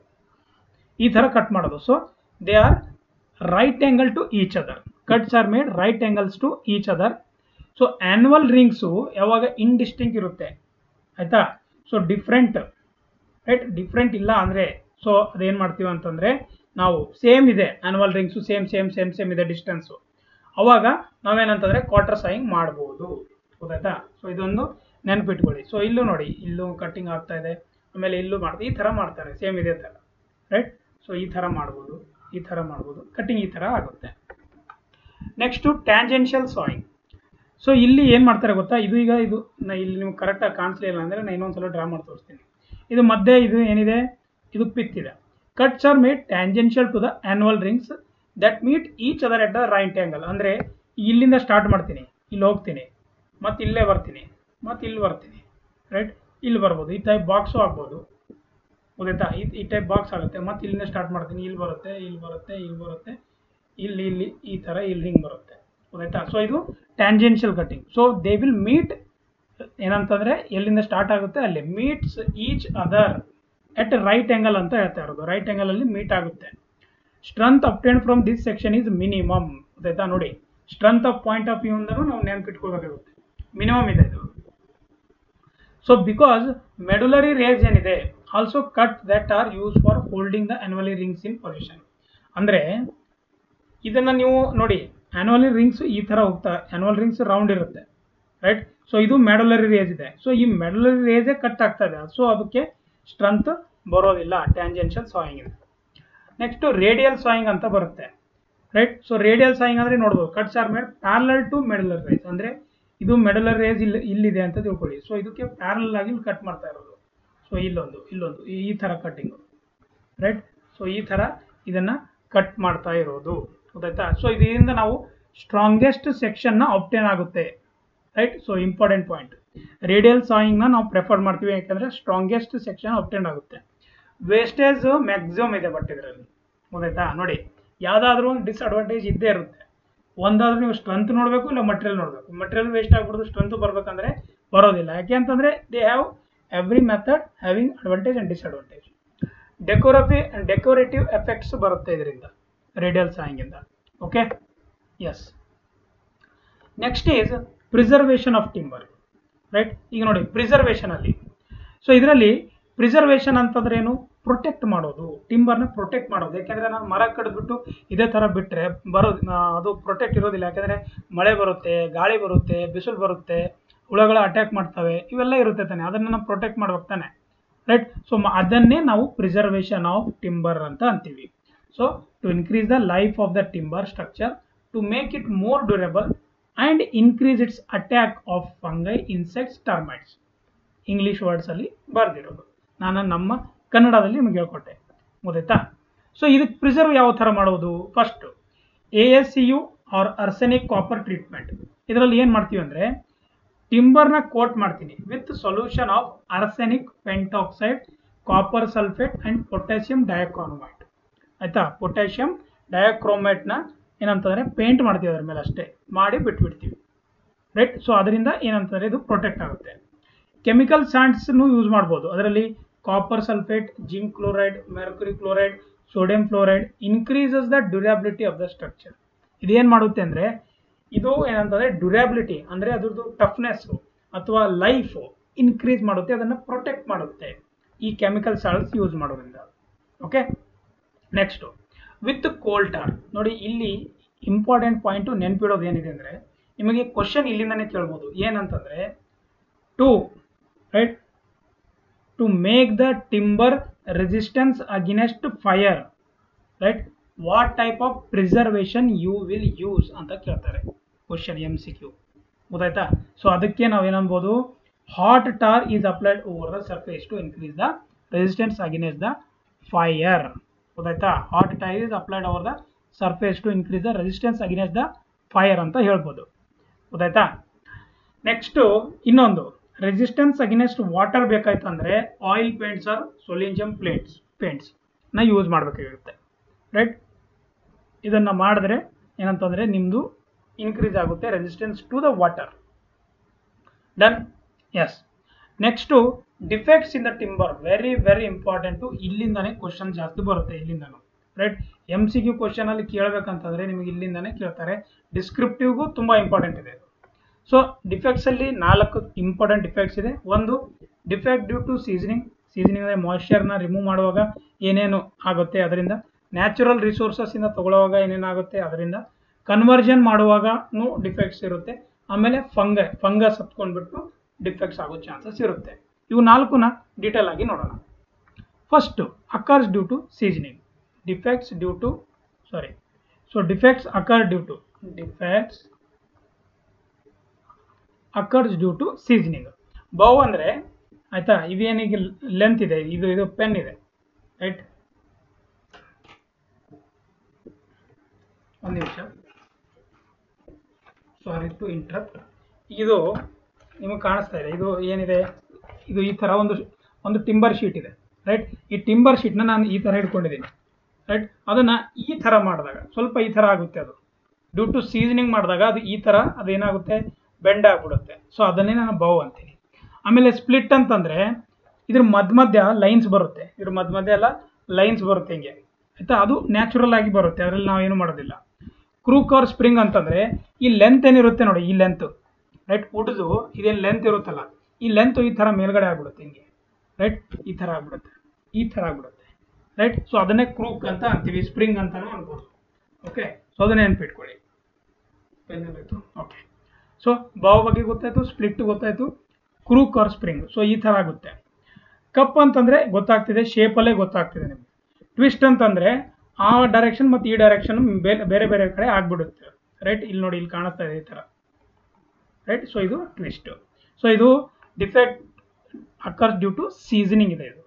ಈ ಥರ ಕಟ್ ಮಾಡೋದು so they are right angle to each other cuts are made right angles to each other so annual rings ಯಾವಾಗ ಇಂಡಿಸ್ಟಿಂಕ್ ಇರುತ್ತೆ ಆಯಿತಾ ಸೊ ಡಿಫ್ರೆಂಟ್ ರೈಟ್ ಡಿಫ್ರೆಂಟ್ ಇಲ್ಲ ಅಂದರೆ ಸೊ ಅದೇನು ಮಾಡ್ತೀವಿ ಅಂತಂದರೆ ನಾವು ಸೇಮ್ ಇದೆ annual rings same same same same ಇದೆ ಡಿಸ್ಟೆನ್ಸು ಅವಾಗ ನಾವೇನಂತಂದರೆ ಕ್ವಾರ್ಟರ್ ಸಾಯಿಂಗ್ ಮಾಡ್ಬೋದು ಗೊತ್ತಾಯ್ತಾ ಸೊ ಇದೊಂದು ನೆನಪಿಟ್ಕೊಳ್ಳಿ ಸೊ ಇಲ್ಲೂ ನೋಡಿ ಇಲ್ಲೂ ಕಟ್ಟಿಂಗ್ ಆಗ್ತಾ ಇದೆ ಆಮೇಲೆ ಇಲ್ಲೂ ಮಾಡ್ತಾರೆ ಈ ಥರ ಮಾಡ್ತಾರೆ ಸೇಮ್ ಇದೇ ಥರ ರೈಟ್ ಸೊ ಈ ಥರ ಮಾಡ್ಬೋದು ಈ ಥರ ಮಾಡ್ಬೋದು ಕಟ್ಟಿಂಗ್ ಈ ಥರ ಆಗುತ್ತೆ ನೆಕ್ಸ್ಟು ಟ್ಯಾಂಜೆನ್ಷಿಯಲ್ ಸಾಯಿಂಗ್ ಸೊ ಇಲ್ಲಿ ಏನು ಮಾಡ್ತಾರೆ ಗೊತ್ತಾ ಇದು ಈಗ ಇದು ನಾ ಇಲ್ಲಿ ನಿಮ್ಗೆ ಕರೆಕ್ಟಾಗಿ ಕಾಣಿಸ್ಲಿಲ್ಲ ಅಂದರೆ ನಾನು ಇನ್ನೊಂದು ಸಲ ಡ್ರಾ ಮಾಡಿ ತೋರಿಸ್ತೀನಿ ಇದು ಮಧ್ಯೆ ಇದು ಏನಿದೆ ಇದು ಪಿತ್ ಇದೆ cuts are made tangential to the annual rings that meet each other at the right angle ಅಂದರೆ ಇಲ್ಲಿಂದ ಸ್ಟಾರ್ಟ್ ಮಾಡ್ತೀನಿ ಇಲ್ಲಿ ಹೋಗ್ತೀನಿ ಮತ್ತು ಇಲ್ಲೇ ಬರ್ತೀನಿ ಮತ್ತು ಇಲ್ಲಿ ಬರ್ತೀನಿ ರೈಟ್ ಇಲ್ಲಿ ಬರ್ಬೋದು ಈ ಟೈಪ್ ಬಾಕ್ಸು ಆಗ್ಬೋದು ಗೊತ್ತಾಯ್ತಾ ಈ ಈ ಟೈಪ್ ಬಾಕ್ಸ್ ಆಗುತ್ತೆ ಮತ್ತು ಇಲ್ಲಿಂದ ಸ್ಟಾರ್ಟ್ ಮಾಡ್ತೀನಿ ಇಲ್ಲಿ ಬರುತ್ತೆ ಇಲ್ಲಿ ಬರುತ್ತೆ ಇಲ್ಲಿ ಬರುತ್ತೆ ಇಲ್ಲಿ ಇಲ್ಲಿ ಈ ಥರ ಇಲ್ಲಿ ಹಿಂಗೆ ಬರುತ್ತೆ ಗೊತ್ತಾಯ್ತಾ ಸೊ ಇದು tangential cutting so they will meet ಏನಂತಂದರೆ ಎಲ್ಲಿಂದ ಸ್ಟಾರ್ಟ್ ಆಗುತ್ತೆ ಅಲ್ಲಿ meets each other at right angle ಅಂತ ಹೇಳ್ತಾ ಇರೋದು ರೈಟ್ ಆ್ಯಂಗಲಲ್ಲಿ ಮೀಟ್ ಆಗುತ್ತೆ strength obtained from this section is minimum ಗೊತ್ತಾಯ್ತಾ ನೋಡಿ strength of point of view ಇಂದನೂ ನಾವು ನೆನಪಿಟ್ಕೋಬೇಕಾಗುತ್ತೆ ಮಿನಿಮಮ್ ಇದೆ ಇದು ಸೊ ಬಿಕಾಸ್ ಮೆಡುಲರಿ ರೇಸ್ ಏನಿದೆ also cut that are use for holding the annually rings in position ಅಂದರೆ ಇದನ್ನು ನೀವು ನೋಡಿ ಆ್ಯನ್ಯುವಲಿ ರಿಂಗ್ಸ್ ಈ ಥರ ಹೋಗ್ತಾ ಆ್ಯನ್ಯುವಲ್ ರಿಂಗ್ಸ್ ರೌಂಡ್ ಇರುತ್ತೆ ರೈಟ್ ಸೊ ಇದು ಮೆಡುಲರಿ ರೇಸ್ ಇದೆ ಸೊ ಈ ಮೆಡುಲರಿ ರೇಸೇ ಕಟ್ ಆಗ್ತಾ ಇದೆ ಸೊ ಅದಕ್ಕೆ ಸ್ಟ್ರೆಂತ್ ಬರೋದಿಲ್ಲ ಟ್ಯಾಂಜೆನ್ಷಿಯಲ್ ಸಾಯಿಂಗ್ ಇದೆ ನೆಕ್ಸ್ಟು ರೇಡಿಯಲ್ ಸಾಯಿಂಗ್ ಅಂತ ಬರುತ್ತೆ ರೈಟ್ ಸೊ ರೇಡಿಯಲ್ ಸಾಯಿಂಗ್ ಅಂದರೆ ನೋಡ್ಬೋದು cuts are made parallel to medullar rays ಅಂದರೆ ಇದು ಮೆಡುಲರ್ ರೇಸ್ ಇಲ್ಲಿ ಇಲ್ಲಿದೆ ಅಂತ ತಿಳ್ಕೊಳ್ಳಿ ಸೊ ಇದಕ್ಕೆ ಪ್ಯಾರಲಲ್ ಆಗಿ ಕಟ್ ಮಾಡ್ತಾ ಇರೋದು ಸೊ ಇಲ್ಲೊಂದು ಇಲ್ಲೊಂದು ಈ ಥರ ಕಟ್ಟಿಂಗು ರೈಟ್ ಸೊ ಈ ಥರ ಇದನ್ನು ಕಟ್ ಮಾಡ್ತಾ ಇರೋದು ಗೊತ್ತಾಯ್ತಾ ಸೊ ಇದರಿಂದ ನಾವು ಸ್ಟ್ರಾಂಗೆಸ್ಟ್ ಸೆಕ್ಷನ್ನ ಆಪ್ಟೇನ್ ಆಗುತ್ತೆ right so important point radial ಸಾಯಿಂಗ್ನ ನಾವು ಪ್ರಿಫರ್ ಮಾಡ್ತೀವಿ ಯಾಕಂದರೆ ಸ್ಟ್ರಾಂಗೆಸ್ಟ್ ಸೆಕ್ಷನ್ ಆಪ್ಟೇನ್ ಆಗುತ್ತೆ ವೇಸ್ಟೇಜ್ ಮ್ಯಾಕ್ಸಿಮಮ್ ಇದೆ ಬಟ್ ಇದರಲ್ಲಿ ಗೊತ್ತಾಯ್ತಾ ನೋಡಿ ಯಾವುದಾದ್ರೂ ಒಂದು ಡಿಸ್ಅಡ್ವಾಂಟೇಜ್ ಇದ್ದೇ ಇರುತ್ತೆ ಒಂದಾದ್ರೂ ನೀವು ಸ್ಟ್ರೆಂತ್ ನೋಡಬೇಕು ಇಲ್ಲ ಮಟೀರಿಯಲ್ ನೋಡಬೇಕು ಮಟೀರಿಯಲ್ ವೇಸ್ಟ್ ಆಗ್ಬಿಡೋದು ಸ್ಟ್ರೆಂತ್ ಬರಬೇಕಂದ್ರೆ ಬರೋದಿಲ್ಲ ಯಾಕೆ ಅಂತಂದರೆ they have every method having advantage and disadvantage ಡೆಕೋರಫಿ ಡೆಕೋರೇಟಿವ್ ಎಫೆಕ್ಟ್ಸ್ ಬರುತ್ತೆ ಇದರಿಂದ ರೇಡಿಯಲ್ ಸಾಯಿಂಗಿಂದ okay yes next is preservation of timber right ಈಗ ನೋಡಿ ಪ್ರಿಸರ್ವೇಷನಲ್ಲಿ ಸೊ ಇದರಲ್ಲಿ ಪ್ರಿಸರ್ವೇಷನ್ ಅಂತಂದ್ರೆ ಏನು ಪ್ರೊಟೆಕ್ಟ್ ಮಾಡೋದು ಟಿಂಬರ್ನ ಪ್ರೊಟೆಕ್ಟ್ ಮಾಡೋದು ಯಾಕೆಂದರೆ ನಾನು ಮರ ಕಡಿದ್ಬಿಟ್ಟು ಇದೇ ಥರ ಬಿಟ್ಟರೆ ಬರೋದು ಅದು ಪ್ರೊಟೆಕ್ಟ್ ಇರೋದಿಲ್ಲ ಯಾಕೆಂದರೆ ಮಳೆ ಬರುತ್ತೆ ಗಾಳಿ ಬರುತ್ತೆ ಬಿಸಿಲು ಬರುತ್ತೆ ಹುಳಗಳು ಅಟ್ಯಾಕ್ ಮಾಡ್ತವೆ ಇವೆಲ್ಲ ಇರುತ್ತೆ ತಾನೆ ಅದನ್ನು ನಾವು ಪ್ರೊಟೆಕ್ಟ್ ಮಾಡ್ಬೇಕು ತಾನೆ ರೈಟ್ ಸೊ ಅದನ್ನೇ ನಾವು ಪ್ರಿಸರ್ವೇಷನ್ ಆಫ್ ಟಿಂಬರ್ ಅಂತ ಅಂತೀವಿ so to increase the life of the timber structure to make it more durable and increase its attack of fungi insects termites English ವರ್ಡ್ಸಲ್ಲಿ ಬರೆದಿರೋದು ನಾನು ನಮ್ಮ ಕನ್ನಡದಲ್ಲಿ ನಿಮಗೆ ಹೇಳ್ಕೊಟ್ಟೆ ಗೊತ್ತಾಯ್ತಾ ಸೊ ಇದಕ್ಕೆ ಪ್ರಿಸರ್ವ್ ಯಾವ ಥರ ಮಾಡೋದು first A S C U R arsenic copper treatment ಇದರಲ್ಲಿ ಏನು ಮಾಡ್ತೀವಿ ಅಂದರೆ ಟಿಂಬರ್ನ ಕೋಟ್ ಮಾಡ್ತೀನಿ with solution of arsenic pentoxide copper sulphate and potassium dichromate ಆಯಿತಾ ಪೊಟ್ಯಾಷಿಯಂ ಡಯಾಕ್ರೋಮೈಟ್ನ ಏನಂತಂದರೆ ಪೇಂಟ್ ಮಾಡ್ತೀವಿ ಅದ್ರ ಮೇಲೆ ಅಷ್ಟೇ ಮಾಡಿ ಬಿಟ್ಬಿಡ್ತೀವಿ ರೈಟ್ ಸೊ ಅದರಿಂದ ಏನಂತಾರೆ ಇದು ಪ್ರೊಟೆಕ್ಟ್ ಆಗುತ್ತೆ ಕೆಮಿಕಲ್ ಸ್ಯಾಂಡ್ಸ್ನು ಯೂಸ್ ಮಾಡ್ಬೋದು ಅದರಲ್ಲಿ copper sulphate zinc chloride mercury chloride sodium fluoride increases the durability of the structure ಇದೇನು ಮಾಡುತ್ತೆ ಅಂದರೆ ಇದು ಏನಂತಂದರೆ ಡ್ಯೂರಬಿಲಿಟಿ ಅಂದರೆ ಅದ್ರದ್ದು ಟಫ್ನೆಸ್ಸು ಅಥವಾ ಲೈಫು ಇನ್ಕ್ರೀಸ್ ಮಾಡುತ್ತೆ ಅದನ್ನು ಪ್ರೊಟೆಕ್ಟ್ ಮಾಡುತ್ತೆ ಈ ಕೆಮಿಕಲ್ ಸಾಲ್ಟ್ಸ್ ಯೂಸ್ ಮಾಡೋದ್ರಿಂದ ಓಕೆ ನೆಕ್ಸ್ಟು ವಿತ್ ಕೋಲ್ಟಾರ್ ನೋಡಿ ಇಲ್ಲಿ ಇಂಪಾರ್ಟೆಂಟ್ ಪಾಯಿಂಟು ನೆನಪಿಡೋದು ಏನಿದೆ ಅಂದರೆ ನಿಮಗೆ ಕ್ವಶನ್ ಇಲ್ಲಿಂದನೇ ಕೇಳ್ಬೋದು ಏನಂತಂದರೆ to right to make the timber resistance against fire right what type of preservation you will use ಅಂತ ಕೇಳ್ತಾರೆ ಕ್ವಶನ್ ಎಮ್ ಸಿ ಕ್ಯೂ ಗೊತ್ತಾಯ್ತಾ ಸೊ ಅದಕ್ಕೆ ನಾವು ಏನನ್ಬೋದು hot tar is applied over the surface to increase the resistance against the fire ಗೊತ್ತಾಯ್ತಾ hot tar is applied over the surface to increase the resistance against the fire ಅಂತ ಹೇಳ್ಬೋದು ಗೊತ್ತಾಯ್ತಾ next ಇನ್ನೊಂದು resistance ಅಗಿನೆಸ್ಟ್ water ಬೇಕಾಯ್ತು ಅಂದರೆ oil paints or Solignum plates paints ನ use ಮಾಡಬೇಕಾಗಿರುತ್ತೆ right ಇದನ್ನು ಮಾಡಿದ್ರೆ ಏನಂತಂದರೆ ನಿಮ್ಮದು ಇನ್ಕ್ರೀಸ್ ಆಗುತ್ತೆ resistance to the water done yes next defects in the timber very very important ಇಲ್ಲಿಂದಾನೇ ಕ್ವಶನ್ ಜಾಸ್ತಿ ಬರುತ್ತೆ ಇಲ್ಲಿಂದನೂ ರೈಟ್ ಎಮ್ ಸಿ ಕ್ಯೂ ಕ್ವಶನಲ್ಲಿ ಕೇಳಬೇಕಂತಂದರೆ ನಿಮಗೆ ಇಲ್ಲಿಂದಾನೇ ಕೇಳ್ತಾರೆ ಡಿಸ್ಕ್ರಿಪ್ಟಿವ್ಗೂ ತುಂಬ ಇಂಪಾರ್ಟೆಂಟ್ ಇದೆ ಸೊ ಡಿಫೆಕ್ಟ್ಸಲ್ಲಿ ನಾಲ್ಕು ಇಂಪಾರ್ಟೆಂಟ್ ಡಿಫೆಕ್ಟ್ಸ್ ಇದೆ ಒಂದು defect due to seasoning seasoning ಅಂದರೆ ಮಾಯ್ಶ್ಚರ್ನ ರಿಮೂವ್ ಮಾಡುವಾಗ ಏನೇನು ಆಗುತ್ತೆ ಅದರಿಂದ ನ್ಯಾಚುರಲ್ ರಿಸೋರ್ಸಸ್ಸಿಂದ ತಗೊಳ್ಳುವಾಗ ಏನೇನಾಗುತ್ತೆ ಅದರಿಂದ ಕನ್ವರ್ಷನ್ ಮಾಡುವಾಗನೂ ಡಿಫೆಕ್ಟ್ಸ್ ಇರುತ್ತೆ ಆಮೇಲೆ ಫಂಗ ಫಂಗಸ್ ಹತ್ಕೊಂಡ್ಬಿಟ್ಟು ಡಿಫೆಕ್ಟ್ಸ್ ಆಗೋ ಚಾನ್ಸಸ್ ಇರುತ್ತೆ ಇವು ನಾಲ್ಕುನ ಡೀಟೇಲ್ ಆಗಿ ನೋಡೋಣ first occurs due to seasoning defects due to sorry so defects occur due to defects occurs due to seasoning bow ಅಂದರೆ ಆಯ್ತಾ ಇದೇನಿಗೆ ಲೆಂತ್ ಇದೆ ಇದು ಇದು ಪೆನ್ ಇದೆ ರೈಟ್ ಒಂದು ನಿಮಿಷ ಸಾರಿ ಟು ಇಂಟ್ರಪ್ಟ್ ಇದು ನಿಮಗೆ ಕಾಣಿಸ್ತಾ ಇದೆ ಇದು ಏನಿದೆ ಇದು ಈ ಥರ ಒಂದು ಒಂದು ಟಿಂಬರ್ ಶೀಟ್ ಇದೆ ರೈಟ್ ಈ ಟಿಂಬರ್ ಶೀಟ್ನ ನಾನು ಈ ಥರ ಹಿಡ್ಕೊಂಡಿದ್ದೀನಿ ರೈಟ್ ಅದನ್ನು ಈ ಥರ ಮಾಡಿದಾಗ ಸ್ವಲ್ಪ ಈ ಥರ ಆಗುತ್ತೆ ಅದು ಡ್ಯೂ ಟು ಸೀಸನಿಂಗ್ ಮಾಡಿದಾಗ ಅದು ಈ ಥರ ಅದೇನಾಗುತ್ತೆ ಬೆಂಡ್ ಆಗಿಬಿಡುತ್ತೆ ಸೊ ಅದನ್ನೇ ನಾನು ಬೌ ಅಂತೀನಿ ಆಮೇಲೆ ಸ್ಪ್ಲಿಟ್ ಅಂತಂದರೆ ಇದ್ರ ಮಧ್ಯ ಮಧ್ಯ ಲೈನ್ಸ್ ಬರುತ್ತೆ ಇದ್ರ ಮಧ್ಯ ಮಧ್ಯ ಎಲ್ಲ ಲೈನ್ಸ್ ಬರುತ್ತೆ ಹಿಂಗೆ ಆಯಿತಾ ಅದು ನ್ಯಾಚುರಲ್ ಆಗಿ ಬರುತ್ತೆ ಅದರಲ್ಲಿ ನಾವೇನು ಮಾಡೋದಿಲ್ಲ ಕ್ರೂಕ್ ಆರ್ ಸ್ಪ್ರಿಂಗ್ ಅಂತಂದರೆ ಈ ಲೆಂತ್ ಏನಿರುತ್ತೆ ನೋಡಿ ಈ ಲೆಂತ್ ರೈಟ್ ಉಡ್ದು ಇದೇನು ಲೆಂತ್ ಇರುತ್ತಲ್ಲ ಈ ಲೆಂತ್ ಈ ಥರ ಮೇಲ್ಗಡೆ ಆಗ್ಬಿಡುತ್ತೆ ಹಿಂಗೆ ರೈಟ್ ಈ ಥರ ಆಗ್ಬಿಡುತ್ತೆ ಈ ಥರ ಆಗ್ಬಿಡುತ್ತೆ ರೈಟ್ ಸೊ ಅದನ್ನೇ ಕ್ರೂಕ್ ಅಂತ ಅಂತೀವಿ ಸ್ಪ್ರಿಂಗ್ ಅಂತಲೂ ಅನ್ಬೋದು ಓಕೆ ಸೊ ಅದನ್ನೇ ನೆನ್ಪಿಟ್ಕೊಳ್ಳಿ ಪೆನ್ನಲ್ಲಿತ್ತು ಓಕೆ ಸೊ ಬಾವ್ ಬಗ್ಗೆ ಗೊತ್ತಾಯ್ತು ಸ್ಪ್ಲಿಟ್ ಗೊತ್ತಾಯ್ತು ಕ್ರೂಕ್ ಆರ್ ಸ್ಪ್ರಿಂಗ್ ಸೊ ಈ ಥರ ಆಗುತ್ತೆ ಕಪ್ ಅಂತಂದರೆ ಗೊತ್ತಾಗ್ತಿದೆ ಶೇಪಲ್ಲೇ ಗೊತ್ತಾಗ್ತಿದೆ ನಿಮಗೆ ಟ್ವಿಸ್ಟ್ ಅಂತಂದರೆ ಆ ಡೈರೆಕ್ಷನ್ ಮತ್ತು ಈ ಡೈರೆಕ್ಷನ್ ಬೇರೆ ಬೇರೆ ಕಡೆ ಆಗ್ಬಿಡುತ್ತೆ ರೈಟ್ ಇಲ್ಲಿ ನೋಡಿ ಇಲ್ಲಿ ಕಾಣಿಸ್ತಾ ಇದೆ ಈ ಥರ ರೈಟ್ ಸೊ ಇದು ಟ್ವಿಸ್ಟ್ ಸೊ ಇದು defect occurs due to seasoning ಇದೆ ಇದು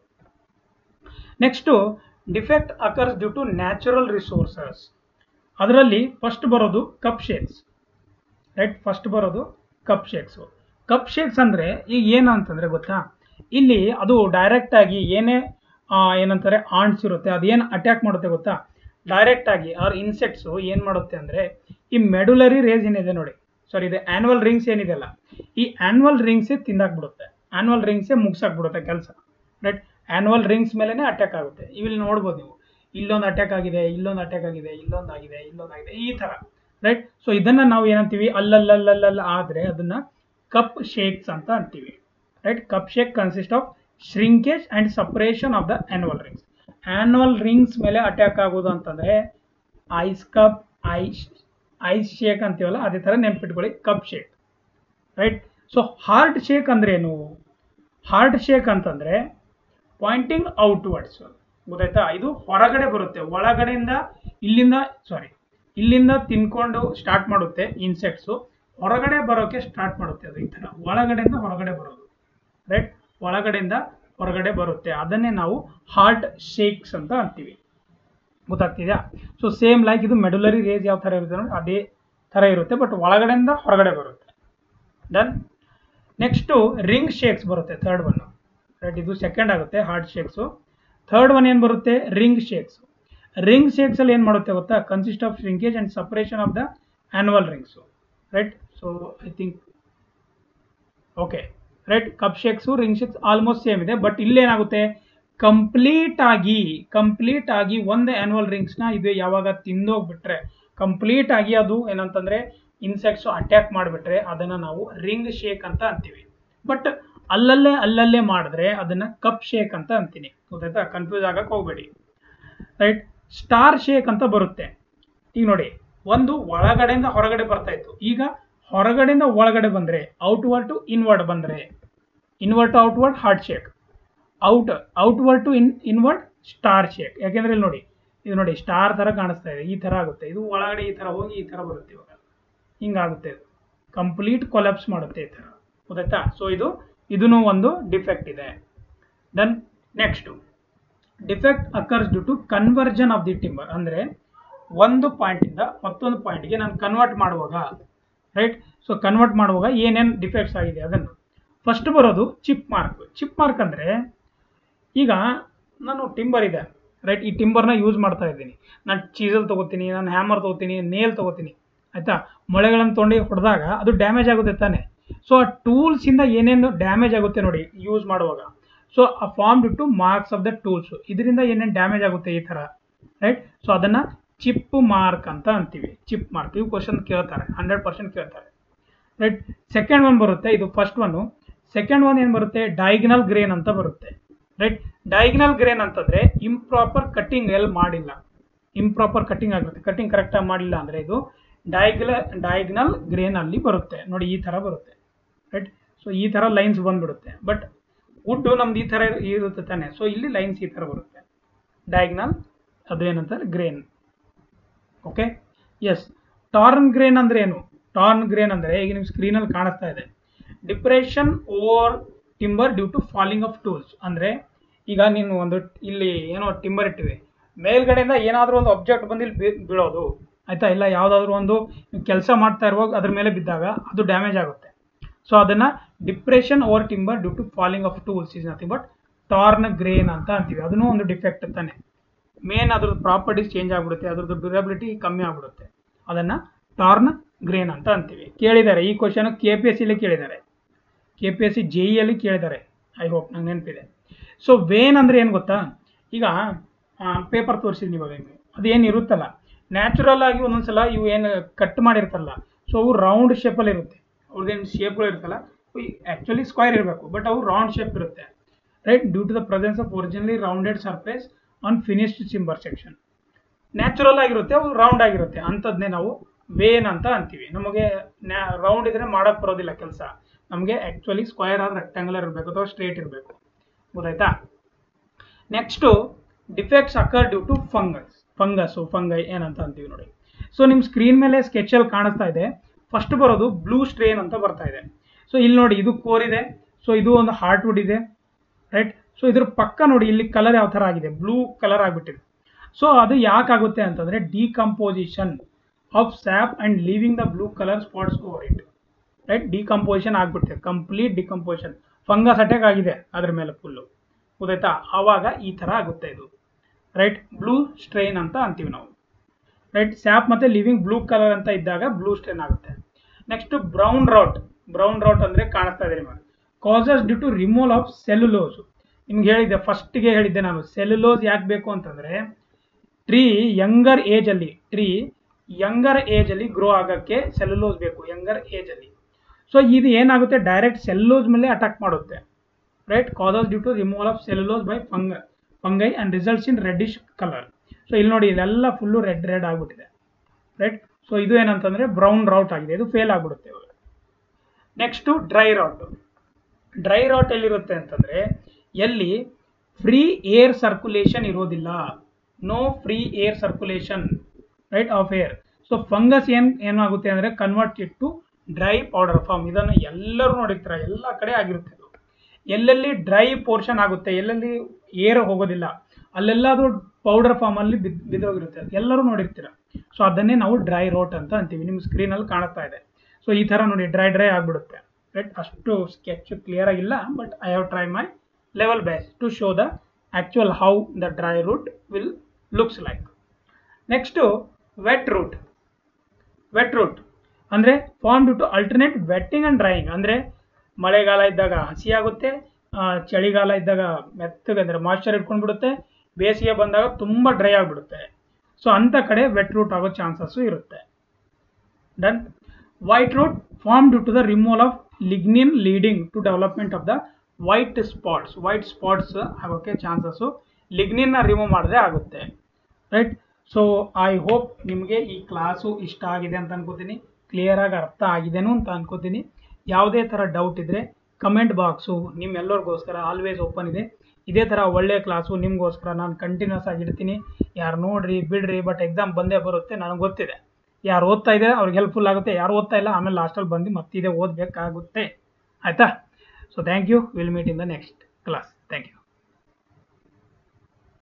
next defect occurs due to natural resources ಅದರಲ್ಲಿ ಫಸ್ಟ್ ಬರೋದು ಕಪ್ ಶೇಕ್ಸ್ ರೈಟ್ ಫಸ್ಟ್ ಬರೋದು ಕಪ್ ಶೇಕ್ಸು ಕಪ್ ಶೇಕ್ಸ್ ಅಂದರೆ ಈಗ ಏನು ಅಂತಂದರೆ ಗೊತ್ತಾ ಇಲ್ಲಿ ಅದು ಡೈರೆಕ್ಟಾಗಿ ಏನೇ ಏನಂತಾರೆ ಆಂಟ್ಸ್ ಇರುತ್ತೆ ಅದೇನು ಅಟ್ಯಾಕ್ ಮಾಡುತ್ತೆ ಗೊತ್ತಾ ಡೈರೆಕ್ಟಾಗಿ ಆರ್ ಇನ್ಸೆಕ್ಟ್ಸು ಏನು ಮಾಡುತ್ತೆ ಅಂದರೆ ಈ ಮೆಡುಲರಿ ರೇಸ್ ಏನಿದೆ ನೋಡಿ ಸಾರಿ ಇದೆ ಆ್ಯನ್ವಲ್ ರಿಂಗ್ಸ್ ಏನಿದೆಯಲ್ಲ ಈ ಆ್ಯನ್ವಲ್ ರಿಂಗ್ಸೇ ತಿಂದಾಕ್ಬಿಡುತ್ತೆ ಆ್ಯನ್ವಲ್ ರಿಂಗ್ಸೇ ಮುಗಿಸಾಕ್ಬಿಡುತ್ತೆ ಕೆಲಸ ರೈಟ್ ಆ್ಯನ್ವಲ್ ರಿಂಗ್ಸ್ ಮೇಲೇ ಅಟ್ಯಾಕ್ ಆಗುತ್ತೆ ಇಲ್ಲಿ ನೋಡ್ಬೋದು ನೀವು ಇಲ್ಲೊಂದು ಅಟ್ಯಾಕ್ ಆಗಿದೆ ಇಲ್ಲೊಂದು ಅಟ್ಯಾಕ್ ಆಗಿದೆ ಇಲ್ಲೊಂದು ಆಗಿದೆ ಇಲ್ಲೊಂದು ಆಗಿದೆ ಈ ಥರ ರೈಟ್ ಸೊ ಇದನ್ನು ನಾವು ಏನಂತೀವಿ ಅಲ್ಲಲ್ಲಲ್ಲಲ್ಲ ಆದರೆ ಅದನ್ನು ಕಪ್ ಶೇಕ್ಸ್ ಅಂತ ಅಂತೀವಿ right cup shake consist of shrinkage and separation of the annual rings annual rings ಮೇಲೆ ಅಟ್ಯಾಕ್ ಆಗೋದು ಅಂತಂದರೆ ice cup ice ice shake ಅಂತೀವಲ್ಲ ಅದೇ ಥರ ನೆನ್ಪಿಟ್ಕೊಳ್ಳಿ cup shake right so heart shake ಅಂದ್ರೆ ಏನು ಹಾರ್ಟ್ ಶೇಕ್ ಅಂತಂದರೆ ಪಾಯಿಂಟಿಂಗ್ ಔಟ್ವರ್ಡ್ಸ್ ಗೊತ್ತಾಯ್ತಾ ಇದು ಹೊರಗಡೆ ಬರುತ್ತೆ ಒಳಗಡೆಯಿಂದ ಇಲ್ಲಿಂದ ಸಾರಿ ಇಲ್ಲಿಂದ ತಿನ್ಕೊಂಡು ಸ್ಟಾರ್ಟ್ ಮಾಡುತ್ತೆ ಇನ್ಸೆಕ್ಟ್ಸು ಹೊರಗಡೆ ಬರೋಕ್ಕೆ ಸ್ಟಾರ್ಟ್ ಮಾಡುತ್ತೆ ಅದು ಈ ಥರ ಒಳಗಡೆಯಿಂದ ಹೊರಗಡೆ ಬರೋದು ರೈಟ್ ಒಳಗಡೆಯಿಂದ ಹೊರಗಡೆ ಬರುತ್ತೆ ಅದನ್ನೇ ನಾವು ಹಾರ್ಟ್ ಶೇಕ್ಸ್ ಅಂತ ಅಂತೀವಿ ಗೊತ್ತಾಗ್ತಿದೆಯಾ ಸೊ ಸೇಮ್ ಲೈಕ್ ಇದು ಮೆಡುಲರಿ ರೇಸ್ ಯಾವ ಥರ ಇರುತ್ತೆ ನೋಡಿ ಅದೇ ಥರ ಇರುತ್ತೆ ಬಟ್ ಒಳಗಡೆಯಿಂದ ಹೊರಗಡೆ ಬರುತ್ತೆ ಡನ್ ನೆಕ್ಸ್ಟು ರಿಂಗ್ ಶೇಕ್ಸ್ ಬರುತ್ತೆ ಥರ್ಡ್ ಒನ್ ರೈಟ್ ಇದು ಸೆಕೆಂಡ್ ಆಗುತ್ತೆ ಹಾರ್ಟ್ ಶೇಕ್ಸು ಥರ್ಡ್ ಒನ್ ಏನು ಬರುತ್ತೆ ರಿಂಗ್ ಶೇಕ್ಸ್ ರಿಂಗ್ ಶೇಕ್ಸಲ್ಲಿ ಏನು ಮಾಡುತ್ತೆ ಗೊತ್ತಾ consist of shrinkage and separation of the annual rings right so I think okay right cup shakes ring shakes almost same ಇದೆ but ಇಲ್ಲೇನಾಗುತ್ತೆ ಕಂಪ್ಲೀಟ್ ಆಗಿ ಕಂಪ್ಲೀಟ್ ಆಗಿ ಒಂದು ಆ್ಯನ್ಯುವಲ್ ರಿಂಗ್ಸ್ನ ಇದು ಯಾವಾಗ ತಿಂದೋಗ್ಬಿಟ್ರೆ ಕಂಪ್ಲೀಟ್ ಆಗಿ ಅದು ಏನಂತಂದ್ರೆ ಇನ್ಸೆಕ್ಟ್ಸ್ ಅಟ್ಯಾಕ್ ಮಾಡಿಬಿಟ್ರೆ ಅದನ್ನ ನಾವು ರಿಂಗ್ ಶೇಕ್ ಅಂತ ಅಂತೀವಿ ಬಟ್ ಅಲ್ಲಲ್ಲೇ ಅಲ್ಲಲ್ಲೇ ಮಾಡಿದ್ರೆ ಅದನ್ನ ಕಪ್ ಶೇಕ್ ಅಂತ ಅಂತೀನಿ ಗೊತ್ತಾಯ್ತಾ ಕನ್ಫ್ಯೂಸ್ ಆಗಕ್ಕೆ ಹೋಗ್ಬೇಡಿ ರೈಟ್ ಸ್ಟಾರ್ ಶೇಕ್ ಅಂತ ಬರುತ್ತೆ ಈಗ ನೋಡಿ ಒಂದು ಒಳಗಡೆಯಿಂದ ಹೊರಗಡೆ ಬರ್ತಾ ಇತ್ತು ಈಗ ಹೊರಗಡೆಯಿಂದ ಒಳಗಡೆ ಬಂದ್ರೆ ಔಟ್ವರ್ಡ್ ಟು ಇನ್ವರ್ಡ್ ಬಂದ್ರೆ inward to outward heart shake out outward to in inward star shake ಯಾಕೆಂದ್ರೆ ಇಲ್ಲಿ ನೋಡಿ ಇದು ನೋಡಿ ಸ್ಟಾರ್ ತರ ಕಾಣಿಸ್ತಾ ಇದೆ ಈ ತರ ಆಗುತ್ತೆ ಇದು ಒಳಗಡೆ ಈ ತರ ಹೋಗಿ ಈ ತರ ಬರುತ್ತೆ ಇವಾಗ ಹಿಂಗಾಗುತ್ತೆ ಇದು ಕಂಪ್ಲೀಟ್ ಕೊಲಾಪ್ಸ್ ಮಾಡುತ್ತೆ ಈ ತರ ಗೊತ್ತಾಯ್ತಾ ಸೊ ಇದು ಇದೂ ಒಂದು ಡಿಫೆಕ್ಟ್ ಇದೆ then next defect occurs due to conversion of the timber ಅಂದ್ರೆ ಒಂದು ಪಾಯಿಂಟ್ ಇಂದ ಮತ್ತೊಂದು ಪಾಯಿಂಟ್ಗೆ ನಾನು ಕನ್ವರ್ಟ್ ಮಾಡುವಾಗ ರೈಟ್ ಸೊ ಕನ್ವರ್ಟ್ ಮಾಡುವಾಗ ಏನೇನು ಡಿಫೆಕ್ಟ್ಸ್ ಆಗಿದೆ ಅದನ್ನು ಫಸ್ಟ್ ಬರೋದು ಚಿಪ್ ಮಾರ್ಕ್ ಚಿಪ್ ಮಾರ್ಕ್ ಅಂದ್ರೆ ಈಗ ನಾನು ಟಿಂಬರ್ ಇದೆ ರೈಟ್ ಈ ಟಿಂಬರ್ನ ಯೂಸ್ ಮಾಡ್ತಾ ಇದ್ದೀನಿ ನಾನು ಚೀಸಲ್ ತಗೋತೀನಿ ನಾನು ಹ್ಯಾಮರ್ ತಗೋತೀನಿ ನೇಲ್ ತಗೋತೀನಿ ಆಯ್ತಾ ಮೊಳೆಗಳನ್ನು ತೊಗೊಂಡು ಹೊಡೆದಾಗ ಅದು ಡ್ಯಾಮೇಜ್ ಆಗುತ್ತೆ ತಾನೆ ಸೊ ಆ ಟೂಲ್ಸ್ ಇಂದ ಏನೇನು ಡ್ಯಾಮೇಜ್ ಆಗುತ್ತೆ ನೋಡಿ ಯೂಸ್ ಮಾಡುವಾಗ so a form to marks of the tools ಇದರಿಂದ ಏನೇನು ಡ್ಯಾಮೇಜ್ ಆಗುತ್ತೆ ಈ ತರ ರೈಟ್ ಸೊ ಅದನ್ನ ಚಿಪ್ ಮಾರ್ಕ್ ಅಂತ ಅಂತೀವಿ ಚಿಪ್ ಮಾರ್ಕ್ ಇವು ಕ್ವಶನ್ ಕೇಳ್ತಾರೆ ಹಂಡ್ರೆಡ್ ಪರ್ಸೆಂಟ್ ಕೇಳ್ತಾರೆ ರೈಟ್ ಸೆಕೆಂಡ್ ಒನ್ ಬರುತ್ತೆ ಇದು ಫಸ್ಟ್ ಒನ್ ಸೆಕೆಂಡ್ ಒನ್ ಏನು ಬರುತ್ತೆ ಡೈಗ್ನಲ್ ಗ್ರೇನ್ ಅಂತ ಬರುತ್ತೆ ರೈಟ್ ಡೈಗ್ನಲ್ ಗ್ರೇನ್ ಅಂತಂದ್ರೆ ಇಂಪ್ರಾಪರ್ ಕಟ್ಟಿಂಗ್ ಎಲ್ಲಿ ಮಾಡಿಲ್ಲ ಇಂಪ್ರಾಪರ್ ಕಟ್ಟಿಂಗ್ ಆಗುತ್ತೆ ಕಟ್ಟಿಂಗ್ ಕರೆಕ್ಟಾಗಿ ಮಾಡಿಲ್ಲ ಅಂದ್ರೆ ಇದು ಡೈಗ್ಲ ಡೈಗ್ನಲ್ ಗ್ರೇನ್ ಅಲ್ಲಿ ಬರುತ್ತೆ ನೋಡಿ ಈ ತರ ಬರುತ್ತೆ ರೈಟ್ ಸೊ ಈ ತರ ಲೈನ್ಸ್ ಬಂದ್ಬಿಡುತ್ತೆ ಬಟ್ ವುಡ್ ನಮ್ದು ಈ ತರ ಇರುತ್ತೆ ತಾನೆ ಸೊ ಇಲ್ಲಿ ಲೈನ್ಸ್ ಈ ತರ ಬರುತ್ತೆ ಡಯಾಗ್ನಲ್ ಅದು ಏನಂತಾರೆ grain okay yes torn grain ಅಂದ್ರೆ ಏನು ಟಾರ್ನ್ ಗ್ರೇನ್ ಅಂದ್ರೆ ಈಗ ನಿಮ್ ಸ್ಕ್ರೀನ್ ಅಲ್ಲಿ ಕಾಣಿಸ್ತಾ ಇದೆ depression over timber due to falling of tools ಅಂದ್ರೆ ಈಗ ನೀನು ಒಂದು ಇಲ್ಲಿ ಏನೋ ಟಿಂಬರ್ ಇಟ್ಟಿವೆ ಮೇಲ್ಗಡೆಯಿಂದ ಏನಾದರೂ ಒಂದು ಆಬ್ಜೆಕ್ಟ್ ಬಂದು ಇಲ್ಲಿ ಬೀ- ಬೀಳೋದು ಆಯ್ತಾ ಇಲ್ಲ ಯಾವುದಾದ್ರೂ ಒಂದು ಕೆಲಸ ಮಾಡ್ತಾ ಇರುವಾಗ ಅದ್ರ ಮೇಲೆ ಬಿದ್ದಾಗ ಅದು ಡ್ಯಾಮೇಜ್ ಆಗುತ್ತೆ ಸೊ ಅದನ್ನ depression over timber due to falling of tools is nothing but torn grain ಅಂತ ಅಂತೀವಿ ಅದನ್ನು ಒಂದು ಡಿಫೆಕ್ಟ್ ತಾನೆ ಮೇನ್ ಅದ್ರದ್ದು ಪ್ರಾಪರ್ಟೀಸ್ ಚೇಂಜ್ ಆಗ್ಬಿಡುತ್ತೆ ಅದ್ರದ್ದು ಡ್ಯೂರಬಿಲಿಟಿ ಕಮ್ಮಿ ಆಗ್ಬಿಡುತ್ತೆ ಅದನ್ನ ಟಾರ್ನ್ ಗ್ರೇನ್ ಅಂತ ಅಂತೀವಿ ಕೇಳಿದ್ದಾರೆ ಈ ಕ್ವಶನ್ ಕೆ ಪಿ ಎಸ್ ಸಿಲಿ ಕೇಳಿದ್ದಾರೆ K P S C J ಅಲ್ಲಿ ಕೇಳಿದ್ದಾರೆ ಐ ಹೋಪ್ ನಂಗೆ ನೆನಪಿದೆ ಸೊ ವೇನ್ ಅಂದ್ರೆ ಏನು ಗೊತ್ತಾ ಈಗ ಪೇಪರ್ ತೋರಿಸಿದ್ನಿ ಇವಾಗ ನಿಮಗೆ ಅದೇನು ಇರುತ್ತಲ್ಲ ನ್ಯಾಚುರಲ್ ಆಗಿ ಒಂದೊಂದ್ಸಲ ಇವು ಏನು ಕಟ್ ಮಾಡಿರ್ತಾರಲ್ಲ ಸೊ ಅವು ರೌಂಡ್ ಶೇಪಲ್ಲಿ ಇರುತ್ತೆ ಅವ್ರದ್ದೇನು ಶೇಪ್ಗಳು ಇರುತ್ತಲ್ಲ ಆ್ಯಕ್ಚುಲಿ ಸ್ಕ್ವೈರ್ ಇರಬೇಕು ಬಟ್ ಅವು ರೌಂಡ್ ಶೇಪ್ ಇರುತ್ತೆ right due to the presence of originally rounded surface on finished timber section natural ಆಗಿರುತ್ತೆ ಅವು ರೌಂಡ್ ಆಗಿರುತ್ತೆ ಅಂಥದ್ನೇ ನಾವು ವೇನ್ ಅಂತ ಅಂತೀವಿ ನಮಗೆ ರೌಂಡ್ ಇದ್ರೆ ಮಾಡಕ್ ಬರೋದಿಲ್ಲ ಕೆಲಸ ನಮಗೆ ಆಕ್ಚುಲಿ ಸ್ಕ್ವೈರ್ ಆರ್ ರೆಕ್ಟಾಂಗುಲರ್ ಇರಬೇಕು ಅಥವಾ ಸ್ಟ್ರೇಟ್ ಇರಬೇಕು ಗೊತ್ತಾಯ್ತಾ next defects occur due to fungus fungus fungi ಏನಂತ ಅಂತೀವಿ ನೋಡಿ ಸೊ ನಿಮ್ಮ ಸ್ಕ್ರೀನ್ ಮೇಲೆ ಸ್ಕೆಚಲ್ಲಿ ಕಾಣಿಸ್ತಾ ಇದೆ ಫಸ್ಟ್ ಬರೋದು ಬ್ಲೂ ಸ್ಟ್ರೇನ್ ಅಂತ ಬರ್ತಾ ಇದೆ ಸೊ ಇಲ್ಲಿ ನೋಡಿ ಇದು ಕೋರ್ ಇದೆ ಸೊ ಇದು ಒಂದು ಹಾರ್ಟ್ ವುಡ್ ಇದೆ ರೈಟ್ ಸೊ ಇದ್ರ ಪಕ್ಕ ನೋಡಿ ಇಲ್ಲಿ ಕಲರ್ ಯಾವ ಥರ ಆಗಿದೆ ಬ್ಲೂ ಕಲರ್ ಆಗಿಬಿಟ್ಟಿದೆ ಸೊ ಅದು ಯಾಕಾಗುತ್ತೆ ಅಂತಂದ್ರೆ decomposition of sap and leaving the blue colour spots over it right decomposition ಆಗ್ಬಿಟ್ಟಿದೆ ಕಂಪ್ಲೀಟ್ ಡಿಕಂಪೋಸಿಷನ್ ಫಂಗಸ್ ಅಟ್ಯಾಕ್ ಆಗಿದೆ ಅದ್ರ ಮೇಲೆ ಫುಲ್ಲು ಗೊತ್ತಾಯ್ತಾ ಆವಾಗ ಈ ಥರ ಆಗುತ್ತೆ ಇದು ರೈಟ್ ಬ್ಲೂ ಸ್ಟ್ರೈನ್ ಅಂತ ಅಂತೀವಿ ನಾವು ರೈಟ್ ಸ್ಯಾಪ್ ಮತ್ತೆ ಲಿವಿಂಗ್ ಬ್ಲೂ ಕಲರ್ ಅಂತ ಇದ್ದಾಗ ಬ್ಲೂ ಸ್ಟ್ರೈನ್ ಆಗುತ್ತೆ next brown rot brown rot ಅಂದ್ರೆ ಕಾಣಿಸ್ತಾ ಇದೆ ನಿಮಗೆ causes due to removal of cellulose ನಿಮ್ಗೆ ಹೇಳಿದ್ದೆ ಫಸ್ಟ್ಗೆ ಹೇಳಿದ್ದೆ ನಾನು ಸೆಲ್ಯುಲೋಸ್ ಯಾಕೆ ಬೇಕು ಅಂತಂದ್ರೆ ಟ್ರೀ ಯಂಗರ್ ಏಜ್ ಅಲ್ಲಿ ಟ್ರೀ ಯಂಗರ್ ಏಜ್ ಅಲ್ಲಿ ಗ್ರೋ ಆಗಕ್ಕೆ ಸೆಲ್ಯುಲೋಸ್ ಬೇಕು ಯಂಗರ್ ಏಜ್ ಅಲ್ಲಿ ಸೊ ಇದು ಏನಾಗುತ್ತೆ ಡೈರೆಕ್ಟ್ ಸೆಲ್ಯುಲೋಸ್ ಮೇಲೆ ಅಟ್ಯಾಕ್ ಮಾಡುತ್ತೆ right causes due to removal of cellulose by ಫಂಗ fungi and results in reddish colour so ಇಲ್ಲಿ ನೋಡಿ ಇಲ್ಲೆಲ್ಲ ಫುಲ್ಲು ರೆಡ್ ರೆಡ್ ಆಗ್ಬಿಟ್ಟಿದೆ ರೈಟ್ ಸೊ ಇದು ಏನಂತಂದ್ರೆ ಬ್ರೌನ್ ರೌಟ್ ಆಗಿದೆ ಇದು ಫೇಲ್ ಆಗ್ಬಿಡುತ್ತೆ ಇವಾಗ next dry rot dry rot ಎಲ್ಲಿರುತ್ತೆ ಅಂತಂದ್ರೆ ಎಲ್ಲಿ ಫ್ರೀ ಏರ್ ಸರ್ಕ್ಯುಲೇಷನ್ ಇರೋದಿಲ್ಲ no free air circulation right of air so fungus ಏನ್ ಏನಾಗುತ್ತೆ ಅಂದ್ರೆ convert it to dry powder form ಇದನ್ನು ಎಲ್ಲರೂ ನೋಡಿರ್ತಾರೆ ಎಲ್ಲ ಕಡೆ ಆಗಿರುತ್ತೆ ಇದು ಎಲ್ಲೆಲ್ಲಿ ಡ್ರೈ ಪೋರ್ಷನ್ ಆಗುತ್ತೆ ಎಲ್ಲೆಲ್ಲಿ ಏರ್ ಹೋಗೋದಿಲ್ಲ ಅಲ್ಲೆಲ್ಲ ಅದು ಪೌಡರ್ ಫಾರ್ಮ್ ಅಲ್ಲಿ ಬಿದ್ ಬಿದ್ದೋಗಿರುತ್ತೆ ಎಲ್ಲರೂ ನೋಡಿರ್ತೀರ ಸೊ ಅದನ್ನೇ ನಾವು ಡ್ರೈ ರೋಟ್ ಅಂತ ಅಂತೀವಿ ನಿಮ್ಮ ಸ್ಕ್ರೀನ್ ಅಲ್ಲಿ ಕಾಣಿಸ್ತಾ ಇದೆ ಸೊ ಈ ತರ ನೋಡಿ ಡ್ರೈ ಡ್ರೈ ಆಗ್ಬಿಡುತ್ತೆ ರೈಟ್ ಅಷ್ಟು ಸ್ಕೆಚ್ ಕ್ಲಿಯರ್ ಆಗಿಲ್ಲ but I have try my level best to show the actual how the dry root will looks like next wet root wet root ಅಂದ್ರೆ form due to alternate wetting and drying ಅಂದ್ರೆ ಮಳೆಗಾಲ ಇದ್ದಾಗ ಹಸಿ ಆಗುತ್ತೆ ಆ, ಚಳಿಗಾಲ ಇದ್ದಾಗ ಮೆತ್ತಗೆ ಅಂದರೆ ಮಾಯ್ಶ್ಚರ್ ಇಟ್ಕೊಂಡ್ಬಿಡುತ್ತೆ ಬೇಸಿಗೆ ಬಂದಾಗ ತುಂಬ ಡ್ರೈ ಆಗಿಬಿಡುತ್ತೆ ಸೊ ಅಂಥ ಕಡೆ ವೆಟ್ ರೂಟ್ ಆಗೋ ಚಾನ್ಸಸ್ಸು ಇರುತ್ತೆ done white root form due to the removal of lignin leading to development of the white spots white spots ಆಗೋಕ್ಕೆ ಚಾನ್ಸಸ್ಸು ಲಿಗ್ನಿನ್ನ ರಿಮೂವ್ ಮಾಡಿದ್ರೆ ಆಗುತ್ತೆ ರೈಟ್ ಸೊ ಐ ಹೋಪ್ ನಿಮಗೆ ಈ ಕ್ಲಾಸು ಇಷ್ಟ ಆಗಿದೆ ಅಂತ ಅನ್ಕೋತೀನಿ ಕ್ಲಿಯರಾಗಿ ಅರ್ಥ ಆಗಿದೆನೂ ಅಂತ ಅನ್ಕೋತೀನಿ ಯಾವುದೇ ಥರ ಡೌಟ್ ಇದ್ದರೆ ಕಮೆಂಟ್ ಬಾಕ್ಸು ನಿಮ್ಮೆಲ್ಲರಿಗೋಸ್ಕರ ಆಲ್ವೇಸ್ ಓಪನ್ ಇದೆ ಇದೇ ಥರ ಒಳ್ಳೆ ಕ್ಲಾಸು ನಿಮಗೋಸ್ಕರ ನಾನು ಕಂಟಿನ್ಯೂಸ್ ಆಗಿ ಇಡ್ತೀನಿ ಯಾರು ನೋಡ್ರಿ ಬಿಡ್ರಿ ಬಟ್ ಎಕ್ಸಾಮ್ ಬಂದೇ ಬರುತ್ತೆ ನನಗೆ ಗೊತ್ತಿದೆ ಯಾರು ಓದ್ತಾ ಇದ್ದಾರೆ ಅವ್ರಿಗೆ ಹೆಲ್ಪ್ಫುಲ್ ಆಗುತ್ತೆ ಯಾರು ಓದ್ತಾ ಇಲ್ಲ ಆಮೇಲೆ ಲಾಸ್ಟಲ್ಲಿ ಬಂದು ಮತ್ತಿದೆ ಓದಬೇಕಾಗುತ್ತೆ ಆಯಿತಾ so thank you will meet in the next class thank you